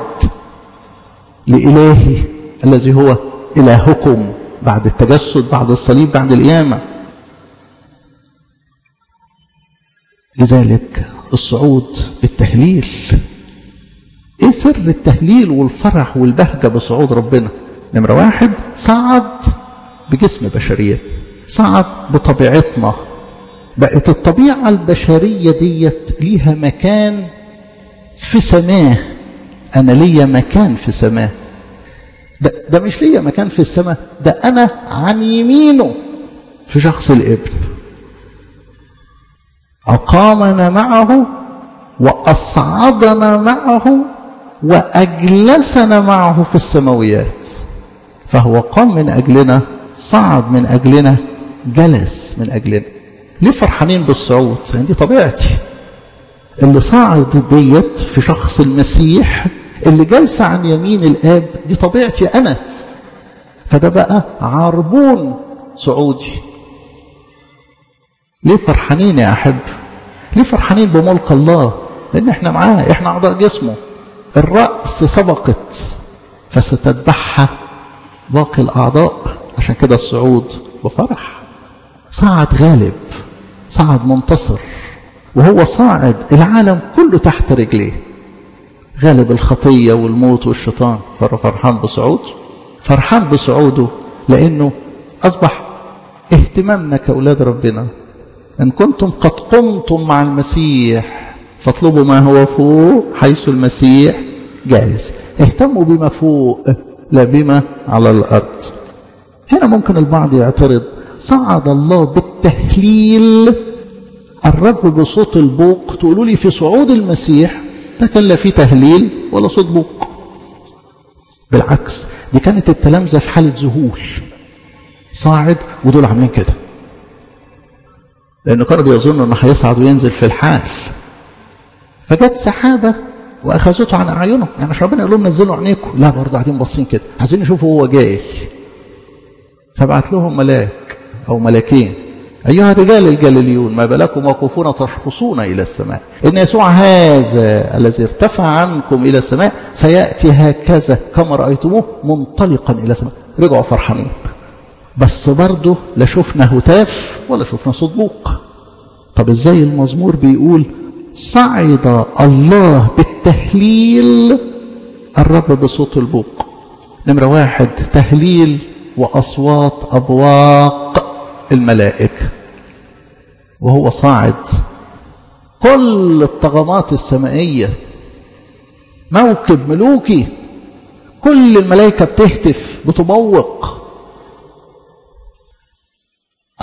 لإلهي الذي هو إلهكم بعد التجسد بعد الصليب بعد القيامة لذلك الصعود بالتهليل ايه سر التهليل والفرح والبهجة بصعود ربنا نمرة واحد صعد بجسم بشرية صعد بطبيعتنا بقت الطبيعة البشرية ديت ليها مكان في سماه أنا ليا مكان في سماه ده, ده مش ليا مكان في السماء ده أنا عن يمينه في شخص الابن أقامنا معه وأصعدنا معه وأجلسنا معه في السماويات فهو قام من أجلنا صعد من أجلنا جلس من أجلنا ليه فرحانين بالصعود دي طبيعتي اللي صعد ديت في شخص المسيح اللي جالسة عن يمين الآب دي طبيعتي أنا فده بقى عربون صعودي ليه فرحانين يا أحب ليه فرحانين بملك الله لأن احنا معاه احنا أعضاء جسمه الرأس سبقت فستتبعها باقي الأعضاء عشان كده الصعود بفرح صعد غالب صعد منتصر وهو صاعد العالم كله تحت رجليه غالب الخطية والموت والشيطان فرحان بصعوده فرحان بصعوده لأنه أصبح اهتمامنا كأولاد ربنا إن كنتم قد قمتم مع المسيح فاطلبوا ما هو فوق حيث المسيح جالس اهتموا بما فوق لا بما على الأرض هنا ممكن البعض يعترض صعد الله بالتهليل الرب بصوت البوق تقولوا لي في صعود المسيح ما كان لا في تهليل ولا صوت بوق بالعكس دي كانت التلامذة في حالة ذهول صاعد ودول عاملين كده لأنه كانوا بيظنوا أنه هيصعد وينزل في الحال فجت سحابة وأخذته عن أعينهم يعني مش ربنا يقول لهم نزلوا عينيكم لا برضه قاعدين باصين كده عايزين يشوفوا هو جاي فبعت لهم ملاك أو ملاكين أيها الرجال الجليليون ما بالكم واقفون تشخصون إلى السماء إن يسوع هذا الذي ارتفع عنكم إلى السماء سيأتي هكذا كما رأيتموه منطلقا إلى السماء رجعوا فرحانين بس برضه لا شفنا هتاف ولا شفنا صوت بوق طب ازاي المزمور بيقول صعد الله بالتهليل الرب بصوت البوق نمرة واحد تهليل وأصوات أبواق الملائكة وهو صاعد كل الطغمات السمائية موكب ملوكي كل الملائكة بتهتف بتبوق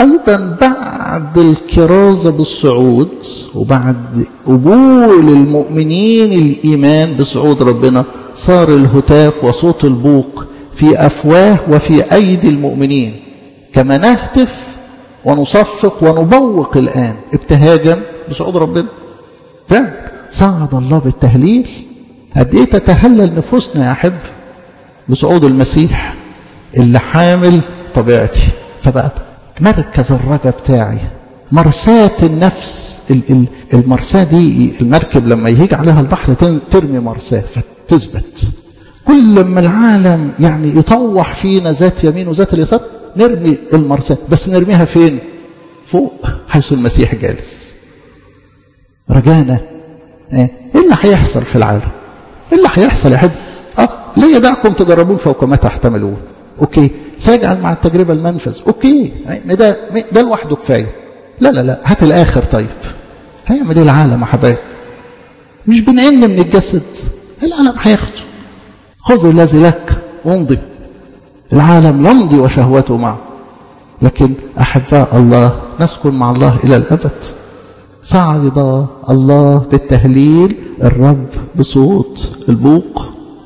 أيضا بعد الكرازة بالصعود وبعد قبول المؤمنين الإيمان بصعود ربنا صار الهتاف وصوت البوق في أفواه وفي أيدي المؤمنين كما نهتف ونصفق ونبوق الآن ابتهاجا بصعود ربنا فعلا صعد الله بالتهليل قد ايه تتهلل نفوسنا يا أحب بصعود المسيح اللي حامل طبيعتي فبقى مركز الرجا بتاعي مرساة النفس المرساة دي المركب لما يهيج عليها البحر ترمي مرساة فتثبت كل ما العالم يعني يطوح فينا ذات يمين وذات اليسار نرمي المرساة بس نرميها فين فوق حيث المسيح جالس رجانا ايه اللي هيحصل في العالم ايه اللي هيحصل يا حب اه لا يدعكم تجربون فوق ما تحتملون اوكي سيجعل مع التجربة المنفذ اوكي ده ده لوحده كفاية لا لا لا هات الاخر طيب هيعمل ايه العالم يا حبايب مش بنقل من الجسد العالم هياخده خذ الذي لك وامضي العالم يمضي وشهوته معه لكن أحباء الله نسكن مع الله إلى الأبد صعد الله بالتهليل الرب بصوت البوق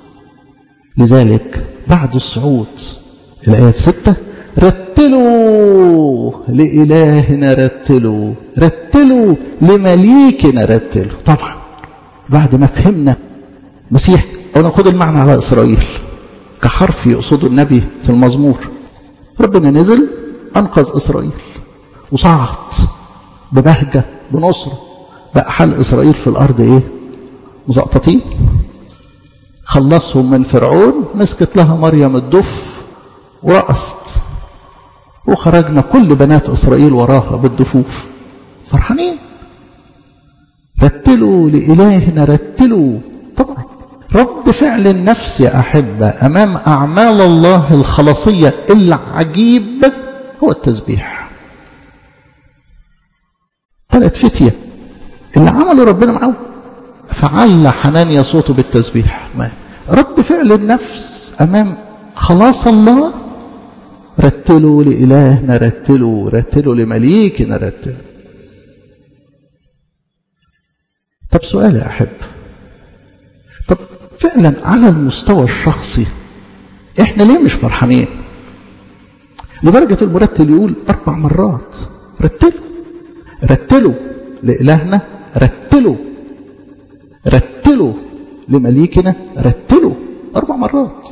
لذلك بعد الصعود الآية ستة رتلوا لإلهنا رتلوا رتلوا لمليكنا رتلوا طبعا بعد ما فهمنا مسيح أو ناخد المعنى على إسرائيل كحرف يقصده النبي في المزمور ربنا نزل أنقذ إسرائيل وصعد ببهجة بنصرة بقى حال إسرائيل في الأرض إيه مزقططين خلصهم من فرعون مسكت لها مريم الدف ورقصت وخرجنا كل بنات إسرائيل وراها بالدفوف فرحانين رتلوا لإلهنا رتلوا طبعا رد فعل النفس يا أحبة أمام أعمال الله الخلاصية العجيب هو التسبيح ثلاث فتية اللي عملوا ربنا معه فعل حنانيا صوته بالتسبيح ما رد فعل النفس أمام خلاص الله رتلوا لإلهنا رتلوا رتلوا لمليكنا رتلوا طب سؤال يا أحب طب فعلا على المستوى الشخصي احنا ليه مش فرحانين لدرجة المرتل يقول أربع مرات رتلوا رتلوا لإلهنا رتلوا رتلوا لمليكنا رتلوا أربع مرات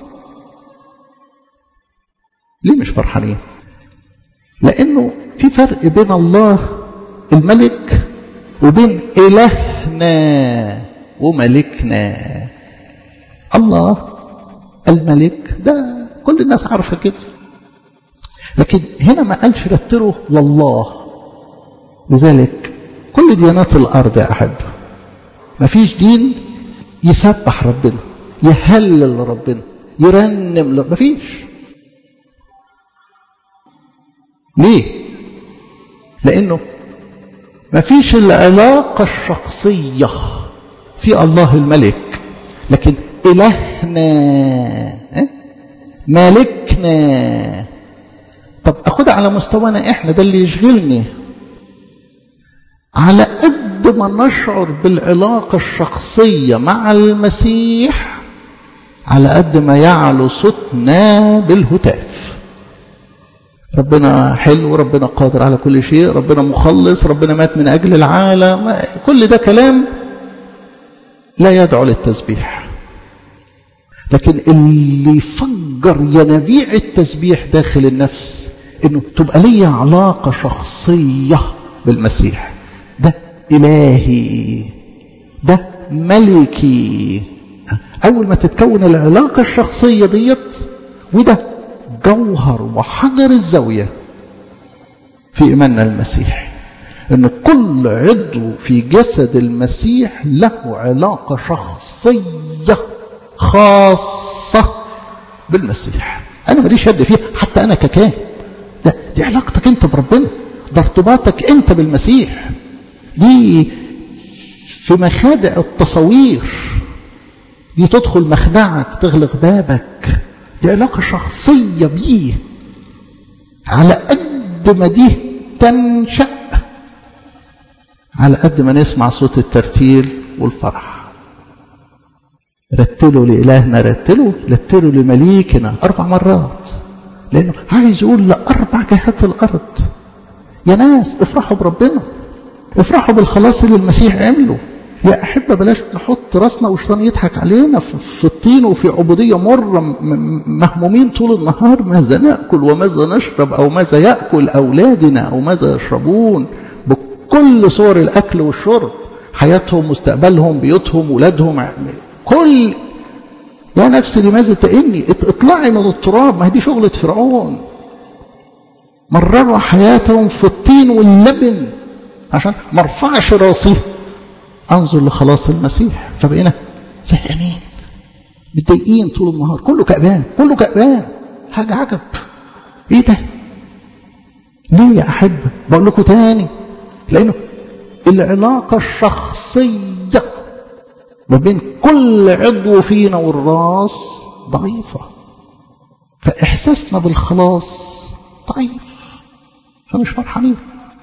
ليه مش فرحانين لأنه في فرق بين الله الملك وبين إلهنا وملكنا الله الملك ده كل الناس عارفة كده لكن هنا ما قالش رتلوا لله لذلك كل ديانات الأرض يا أحب ما فيش دين يسبح ربنا يهلل ربنا يرنم ما فيش ليه لأنه ما فيش العلاقة الشخصية في الله الملك لكن إلهنا مالكنا طب أخدها على مستوانا إحنا ده اللي يشغلني على قد ما نشعر بالعلاقة الشخصية مع المسيح على قد ما يعلو صوتنا بالهتاف ربنا حلو ربنا قادر على كل شيء ربنا مخلص ربنا مات من أجل العالم كل ده كلام لا يدعو للتسبيح لكن اللي يفجر ينابيع التسبيح داخل النفس انه تبقى لي علاقة شخصية بالمسيح ده إلهي ده ملكي أول ما تتكون العلاقة الشخصية ديت وده جوهر وحجر الزاوية في إيماننا المسيح أن كل عضو في جسد المسيح له علاقة شخصية خاصة بالمسيح أنا ماليش يد فيها حتى أنا ككاهن ده دي علاقتك أنت بربنا ده ارتباطك أنت بالمسيح دي في مخادع التصوير دي تدخل مخدعك تغلق بابك دي علاقة شخصية بيه على قد ما دي تنشأ على قد ما نسمع صوت الترتيل والفرح رتلوا لإلهنا رتلوا رتلوا لمليكنا أربع مرات لأنه عايز يقول لأربع جهات الأرض يا ناس افرحوا بربنا افرحوا بالخلاص اللي المسيح عمله يا أحبة بلاش نحط راسنا وشيطان يضحك علينا في الطين وفي عبودية مرة مهمومين طول النهار ماذا نأكل وماذا نشرب أو ماذا يأكل أولادنا أو ماذا يشربون بكل صور الأكل والشرب حياتهم مستقبلهم بيوتهم ولادهم كل يا نفسي لماذا تئني اطلعي من التراب ما هي دي شغلة فرعون مرروا حياتهم في الطين واللبن عشان ما ارفعش راسي انظر لخلاص المسيح فبقينا زهقانين متضايقين طول النهار كله كأبان كله كأبان حاجة عجب ايه ده ليه يا أحب بقول لكم تاني لأنه العلاقة الشخصية ما بين كل عضو فينا والراس ضعيفة فإحساسنا بالخلاص ضعيف فمش فرحانين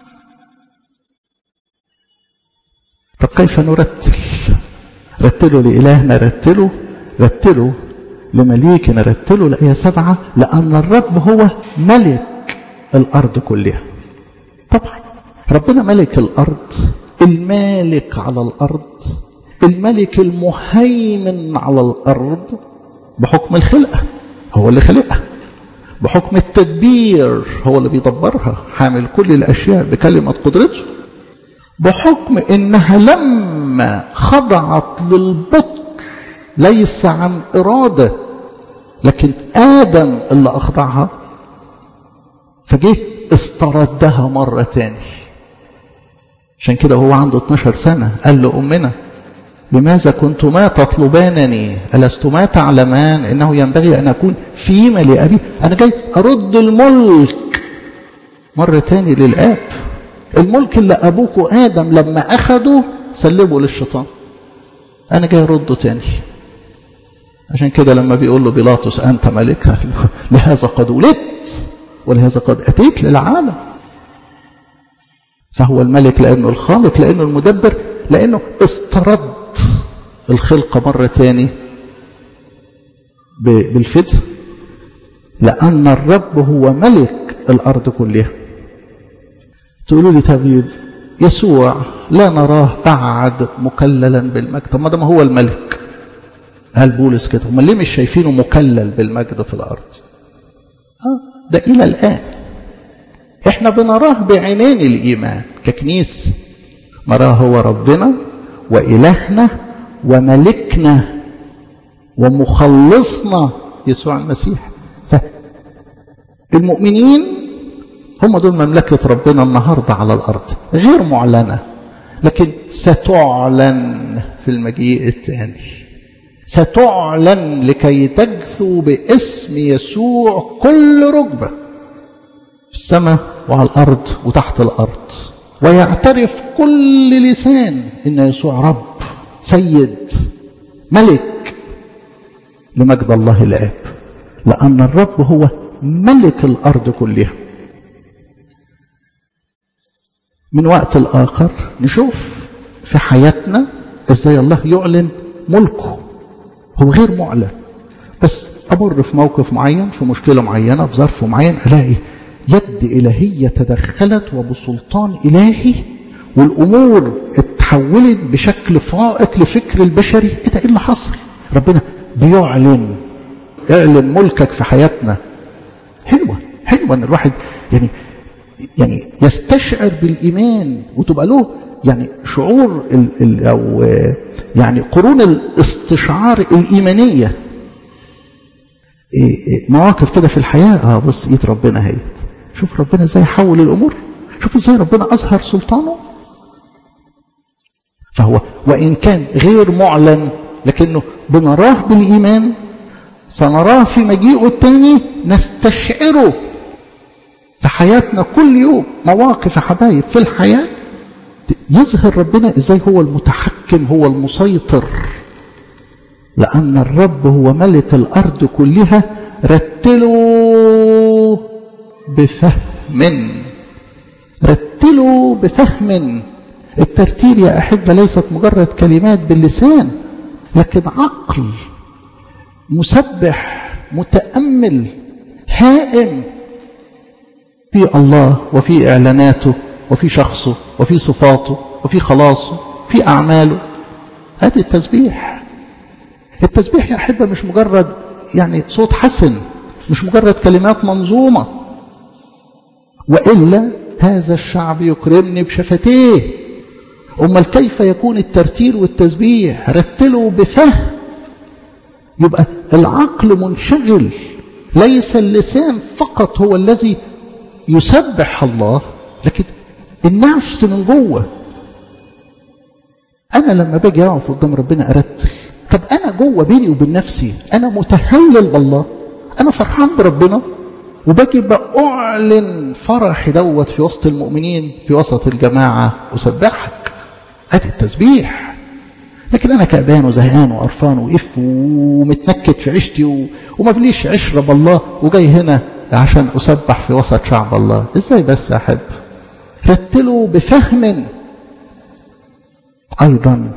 طب كيف نرتل رتلوا لإلهنا رتلوا رتلوا لمليكنا رتلوا الآية سبعة لأن الرب هو ملك الأرض كلها طبعا ربنا ملك الأرض المالك على الأرض الملك المهيمن على الأرض بحكم الخلقة هو اللي خلقها بحكم التدبير هو اللي بيدبرها حامل كل الأشياء بكلمة قدرته بحكم إنها لما خضعت للبطل ليس عن إرادة لكن آدم اللي أخضعها فجه استردها مرة تاني عشان كده هو عنده 12 سنة قال لأمنا لماذا كنتما تطلبانني ألستما تعلمان إنه ينبغي أن أكون فيما لأبي أنا جاي أرد الملك مرة تاني للآب الملك اللي أبوك آدم لما أخده سلبه للشيطان أنا جاي أرده تاني عشان كده لما بيقول له بيلاطس أنت ملك لهذا قد ولدت ولهذا قد أتيت للعالم فهو الملك لأنه الخالق لأنه المدبر لأنه استرد الخلقة مرة تاني بالفدء لأن الرب هو ملك الأرض كلها تقولوا لي طيب يسوع لا نراه بعد مكللا بالمجد طب ما ده ما هو الملك قال بولس كده هم ليه مش شايفينه مكلل بالمجد في الأرض آه ده إلى الآن احنا بنراه بعينين الإيمان ككنيسة نراه هو ربنا وإلهنا وملكنا ومخلصنا يسوع المسيح فالمؤمنين هم دول مملكة ربنا النهاردة على الأرض غير معلنة لكن ستعلن في المجيء الثاني ستعلن لكي تجثو باسم يسوع كل ركبة في السماء وعلى الأرض وتحت الأرض ويعترف كل لسان إن يسوع رب سيد ملك لمجد الله الآب لأن الرب هو ملك الأرض كلها من وقت الآخر نشوف في حياتنا إزاي الله يعلن ملكه هو غير معلن بس أمر في موقف معين في مشكلة معينة في ظرف معين ألاقي يد إلهية تدخلت وبسلطان إلهي والأمور اتحولت بشكل فائق لفكر البشري إيه ده إيه اللي حصل ربنا بيعلن اعلن ملكك في حياتنا حلوة حلوة ان الواحد يعني يعني يستشعر بالإيمان وتبقى له يعني شعور ال ال أو يعني قرون الاستشعار الإيمانية مواقف كده في الحياة اه بص ايد ربنا هيت شوف ربنا ازاي حول الأمور شوف ازاي ربنا أظهر سلطانه فهو وإن كان غير معلن لكنه بنراه بالإيمان سنراه في مجيئه الثاني نستشعره في حياتنا كل يوم مواقف يا حبايب في الحياة يظهر ربنا ازاي هو المتحكم هو المسيطر لأن الرب هو ملك الأرض كلها رتلوا بفهم رتلوا بفهم الترتيل يا أحبة ليست مجرد كلمات باللسان لكن عقل مسبح متأمل هائم في الله وفي إعلاناته وفي شخصه وفي صفاته وفي خلاصه في أعماله هذا التسبيح التسبيح يا أحبة مش مجرد يعني صوت حسن مش مجرد كلمات منظومة وإلا هذا الشعب يكرمني بشفتيه أمال كيف يكون الترتيل والتسبيح رتلوا بفهم يبقى العقل منشغل ليس اللسان فقط هو الذي يسبح الله لكن النفس من جوه أنا لما باجي أقف قدام ربنا أرتل طب أنا جوه بيني وبين نفسي أنا متهلل بالله أنا فرحان بربنا وباجي بأعلن فرحي دوت في وسط المؤمنين في وسط الجماعة أسبحك هذا التسبيح لكن أنا كأبان وزهقان وقرفان وإف ومتنكد في عيشتي و... وما فيليش عشرة بالله وجاي هنا عشان أسبح في وسط شعب الله إزاي بس أحب رتلوا بفهم أيضا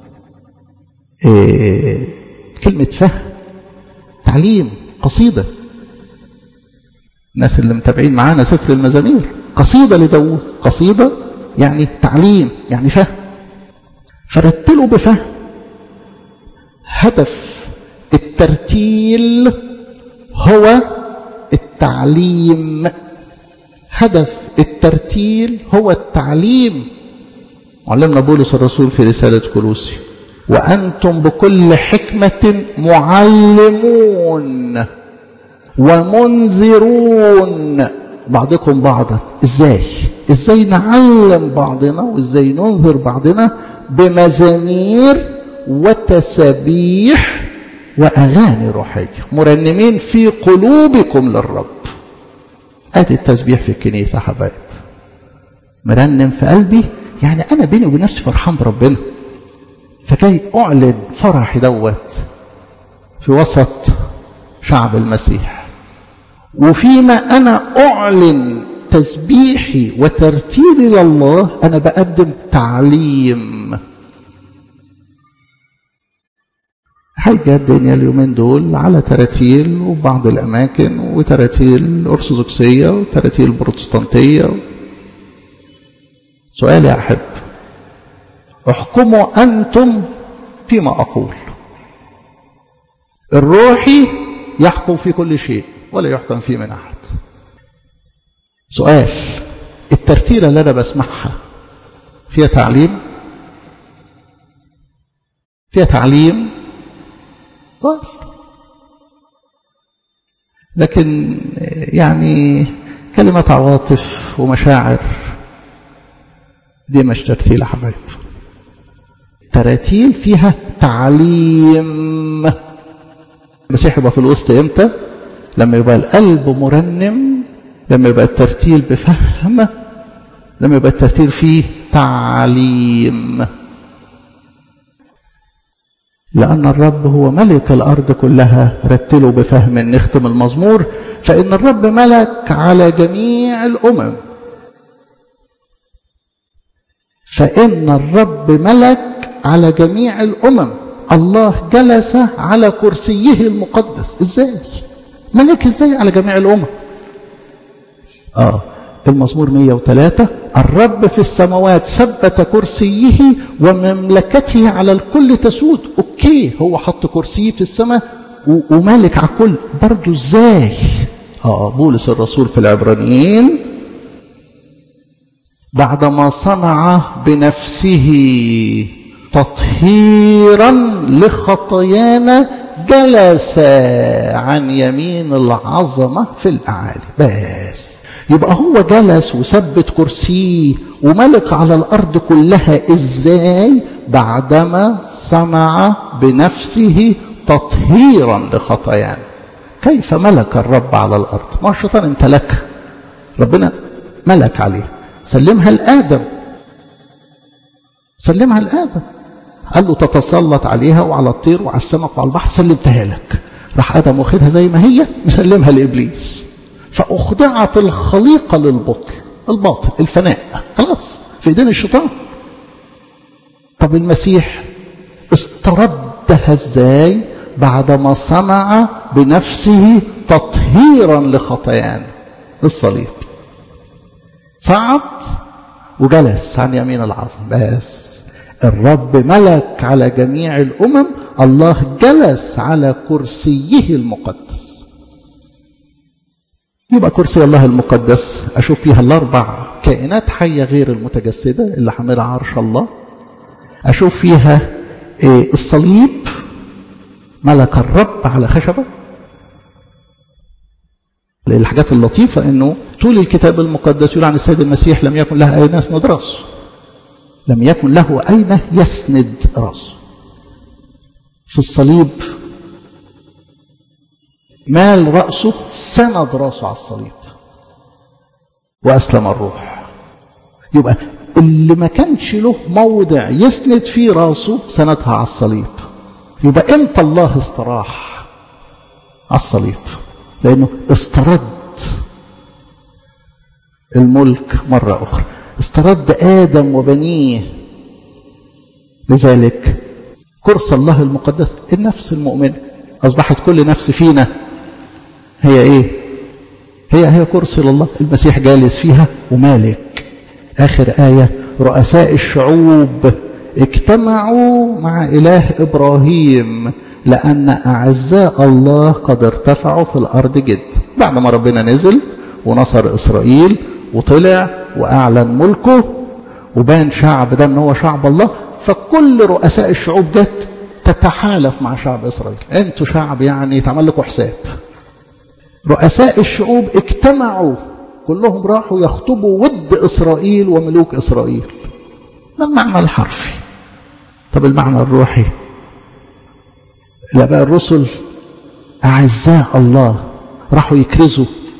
إيه كلمة فهم تعليم قصيدة الناس اللي متابعين معانا سفر المزامير قصيدة لداود قصيدة يعني تعليم يعني فهم فرتلوا بفهم هدف الترتيل هو التعليم هدف الترتيل هو التعليم علمنا بولس الرسول في رسالة كولوسي وأنتم بكل حكمة معلمون ومنذرون بعضكم بعضا ازاي ازاي نعلم بعضنا وازاي ننذر بعضنا بمزامير وتسابيح واغاني روحيه مرنمين في قلوبكم للرب ادي التسبيح في الكنيسه حبايب مرنم في قلبي يعني انا بيني وبين نفسي فرحان بربنا فجاي اعلن فرحي دوت في وسط شعب المسيح وفيما أنا أعلن تسبيحي وترتيلي لله أنا بقدم تعليم حاجة الدنيا اليومين دول على تراتيل وبعض الأماكن وتراتيل أرثوذكسية وتراتيل بروتستانتية سؤال يا أحب احكموا أنتم فيما أقول الروحي يحكم في كل شيء ولا يحكم فيه من أحد سؤال الترتيلة اللي أنا بسمعها فيها تعليم فيها تعليم طيب لكن يعني كلمة عواطف ومشاعر دي مش ترتيل يا حبايب تراتيل فيها تعليم المسيح يبقى في الوسط امتى لما يبقى القلب مرنم لما يبقى الترتيل بفهم لما يبقى الترتيل فيه تعليم لأن الرب هو ملك الأرض كلها رتلوا بفهم نختم المزمور فإن الرب ملك على جميع الأمم فإن الرب ملك على جميع الأمم الله جلس على كرسيه المقدس ازاي ملك ازاي على جميع الامم اه المزمور 103 الرب في السماوات ثبت كرسيه ومملكته على الكل تسود اوكي هو حط كرسيه في السماء ومالك على الكل برضه ازاي اه بولس الرسول في العبرانيين بعدما صنع بنفسه تطهيرا لخطايانا جلس عن يمين العظمة في الأعالي بس يبقى هو جلس وثبت كرسيه وملك على الأرض كلها إزاي بعدما صنع بنفسه تطهيرا لخطايانا كيف ملك الرب على الأرض ما الشيطان امتلكها ربنا ملك عليه سلمها لآدم سلمها لآدم قال له تتسلط عليها وعلى الطير وعلى السمك وعلى البحر سلمتها لك راح ادم واخدها زي ما هي مسلمها لابليس فاخضعت الخليقه للبطل الباطل الفناء خلاص في ايدين الشيطان طب المسيح استردها ازاي بعدما صنع بنفسه تطهيرا لخطايانا الصليب صعد وجلس عن يمين العظم بس الرب ملك على جميع الامم الله جلس على كرسيه المقدس يبقى كرسي الله المقدس اشوف فيها الاربع كائنات حيه غير المتجسده اللي حاملها عرش الله اشوف فيها الصليب ملك الرب على خشبه الحاجات اللطيفة انه طول الكتاب المقدس يقول عن السيد المسيح لم يكن له اين يسند راسه لم يكن له اين يسند راسه في الصليب مال رأسه سند راسه على الصليب وأسلم الروح يبقى اللي ما كانش له موضع يسند فيه راسه سندها على الصليب يبقى امتى الله استراح على الصليب لأنه استرد الملك مرة أخرى استرد آدم وبنيه لذلك كرسي الله المقدس النفس المؤمنة أصبحت كل نفس فينا هي إيه هي هي كرسي لله المسيح جالس فيها ومالك آخر آية رؤساء الشعوب اجتمعوا مع إله إبراهيم لأن أعزاء الله قد ارتفعوا في الأرض جد بعد ما ربنا نزل ونصر إسرائيل وطلع وأعلن ملكه وبان شعب ده ان هو شعب الله فكل رؤساء الشعوب جت تتحالف مع شعب إسرائيل انتوا شعب يعني يتعمل لكم حساب رؤساء الشعوب اجتمعوا كلهم راحوا يخطبوا ود إسرائيل وملوك إسرائيل ده المعنى الحرفي طب المعنى الروحي الآباء الرسل أعزاء الله راحوا يكرزوا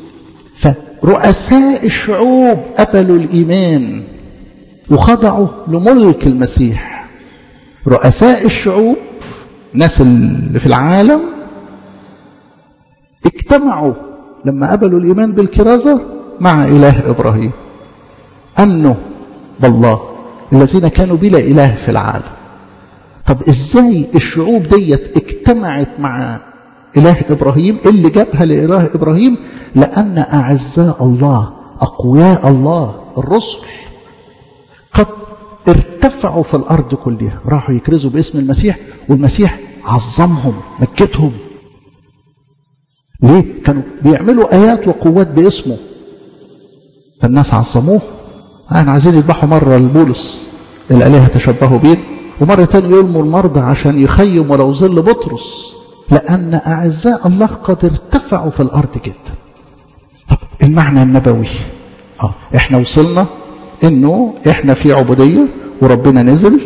فرؤساء الشعوب قبلوا الإيمان وخضعوا لملك المسيح رؤساء الشعوب ناس اللي في العالم اجتمعوا لما قبلوا الإيمان بالكرازة مع إله إبراهيم أمنوا بالله الذين كانوا بلا إله في العالم طب إزاي الشعوب ديت اجتمعت مع إله إبراهيم اللي جابها لإله إبراهيم لأن أعزاء الله أقوياء الله الرسل قد ارتفعوا في الأرض كلها راحوا يكرزوا باسم المسيح والمسيح عظمهم مكتهم ليه؟ كانوا بيعملوا آيات وقوات باسمه فالناس عظموه أنا عايزين يذبحوا مرة لبولس الآلهة تشبهوا بيه ومرة تانية يلموا المرضى عشان يخيم ولو ظل بطرس لأن أعزاء الله قد ارتفعوا في الأرض جدا طب المعنى النبوي آه احنا وصلنا انه احنا في عبودية وربنا نزل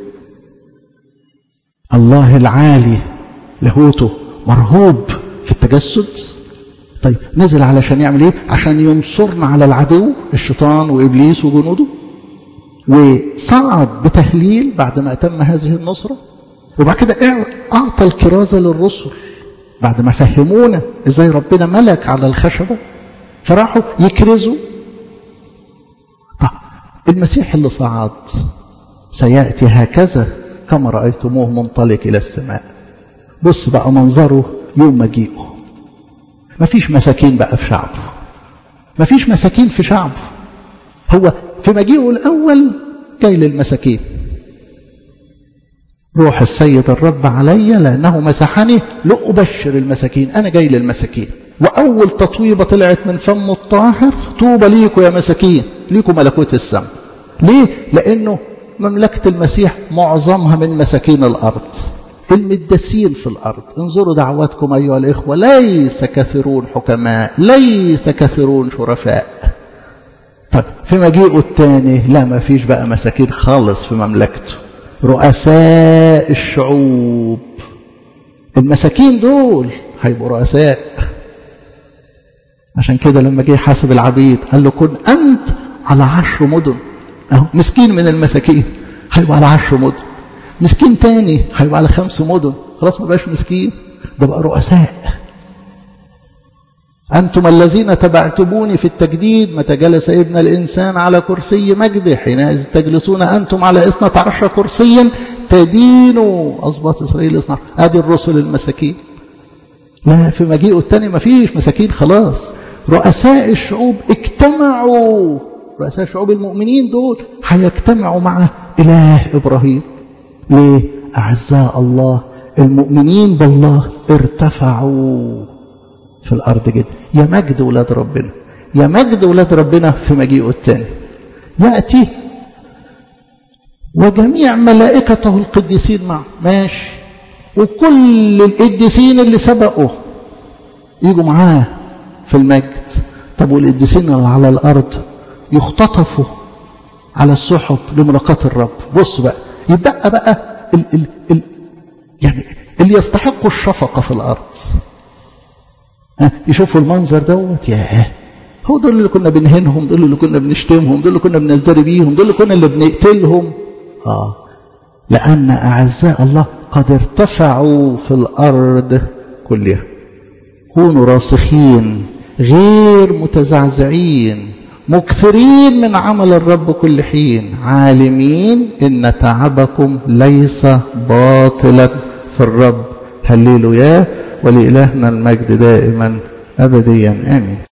الله العالي لاهوته مرهوب في التجسد طيب نزل علشان يعمل ايه عشان ينصرنا على العدو الشيطان وابليس وجنوده وصعد بتهليل بعد ما اتم هذه النصره وبعد كده اعطى الكرازه للرسل بعد ما فهمونا ازاي ربنا ملك على الخشبه فراحوا يكرزوا طب المسيح اللي صعد سياتي هكذا كما رايتموه منطلق الى السماء بص بقى منظره يوم مجيئه مفيش مساكين بقى في شعبه مفيش مساكين في شعبه هو في مجيئه الأول جاي للمساكين روح السيد الرب علي لأنه مسحني لأبشر المساكين أنا جاي للمساكين وأول تطويبة طلعت من فم الطاهر طوبى ليكوا يا مساكين ليكوا ملكوت السماء ليه؟ لأنه مملكة المسيح معظمها من مساكين الأرض المدسين في الأرض انظروا دعواتكم أيها الإخوة ليس كثيرون حكماء ليس كثيرون شرفاء طيب في مجيئه الثاني لا ما فيش بقى مساكين خالص في مملكته رؤساء الشعوب المساكين دول هيبقوا رؤساء عشان كده لما جه حاسب العبيد قال له كن أنت على عشر مدن أهو مسكين من المساكين هيبقى على عشر مدن مسكين تاني هيبقى على خمس مدن خلاص ما بقاش مسكين ده بقى رؤساء أنتم الذين تبعتموني في التجديد متى جلس ابن الإنسان على كرسي مجده حينئذ تجلسون أنتم على اثنة عشر كرسيا تدينوا أصبات إسرائيل اصنع هذه الرسل المساكين لا في مجيئه الثاني ما فيش مساكين خلاص رؤساء الشعوب اجتمعوا رؤساء الشعوب المؤمنين دول هيجتمعوا مع إله إبراهيم ليه أعزاء الله المؤمنين بالله ارتفعوا في الأرض جدا يا مجد ولاد ربنا يا مجد ولاد ربنا في مجيئه الثاني يأتي وجميع ملائكته القديسين معه ماشي وكل القديسين اللي سبقوا يجوا معاه في المجد طب والقديسين اللي على الأرض يختطفوا على السحب لملاقاة الرب بص بقى يبقى بقى ال ال ال يعني اللي يستحقوا الشفقة في الأرض يشوفوا المنظر دوت ياه هو دول اللي كنا بنهنهم دول اللي كنا بنشتمهم دول اللي كنا بنزدري بيهم دول اللي كنا اللي بنقتلهم اه لأن أعزاء الله قد ارتفعوا في الأرض كلها كونوا راسخين غير متزعزعين مكثرين من عمل الرب كل حين عالمين إن تعبكم ليس باطلا في الرب هللوا ياه ولإلهنا المجد دائما أبديا آمين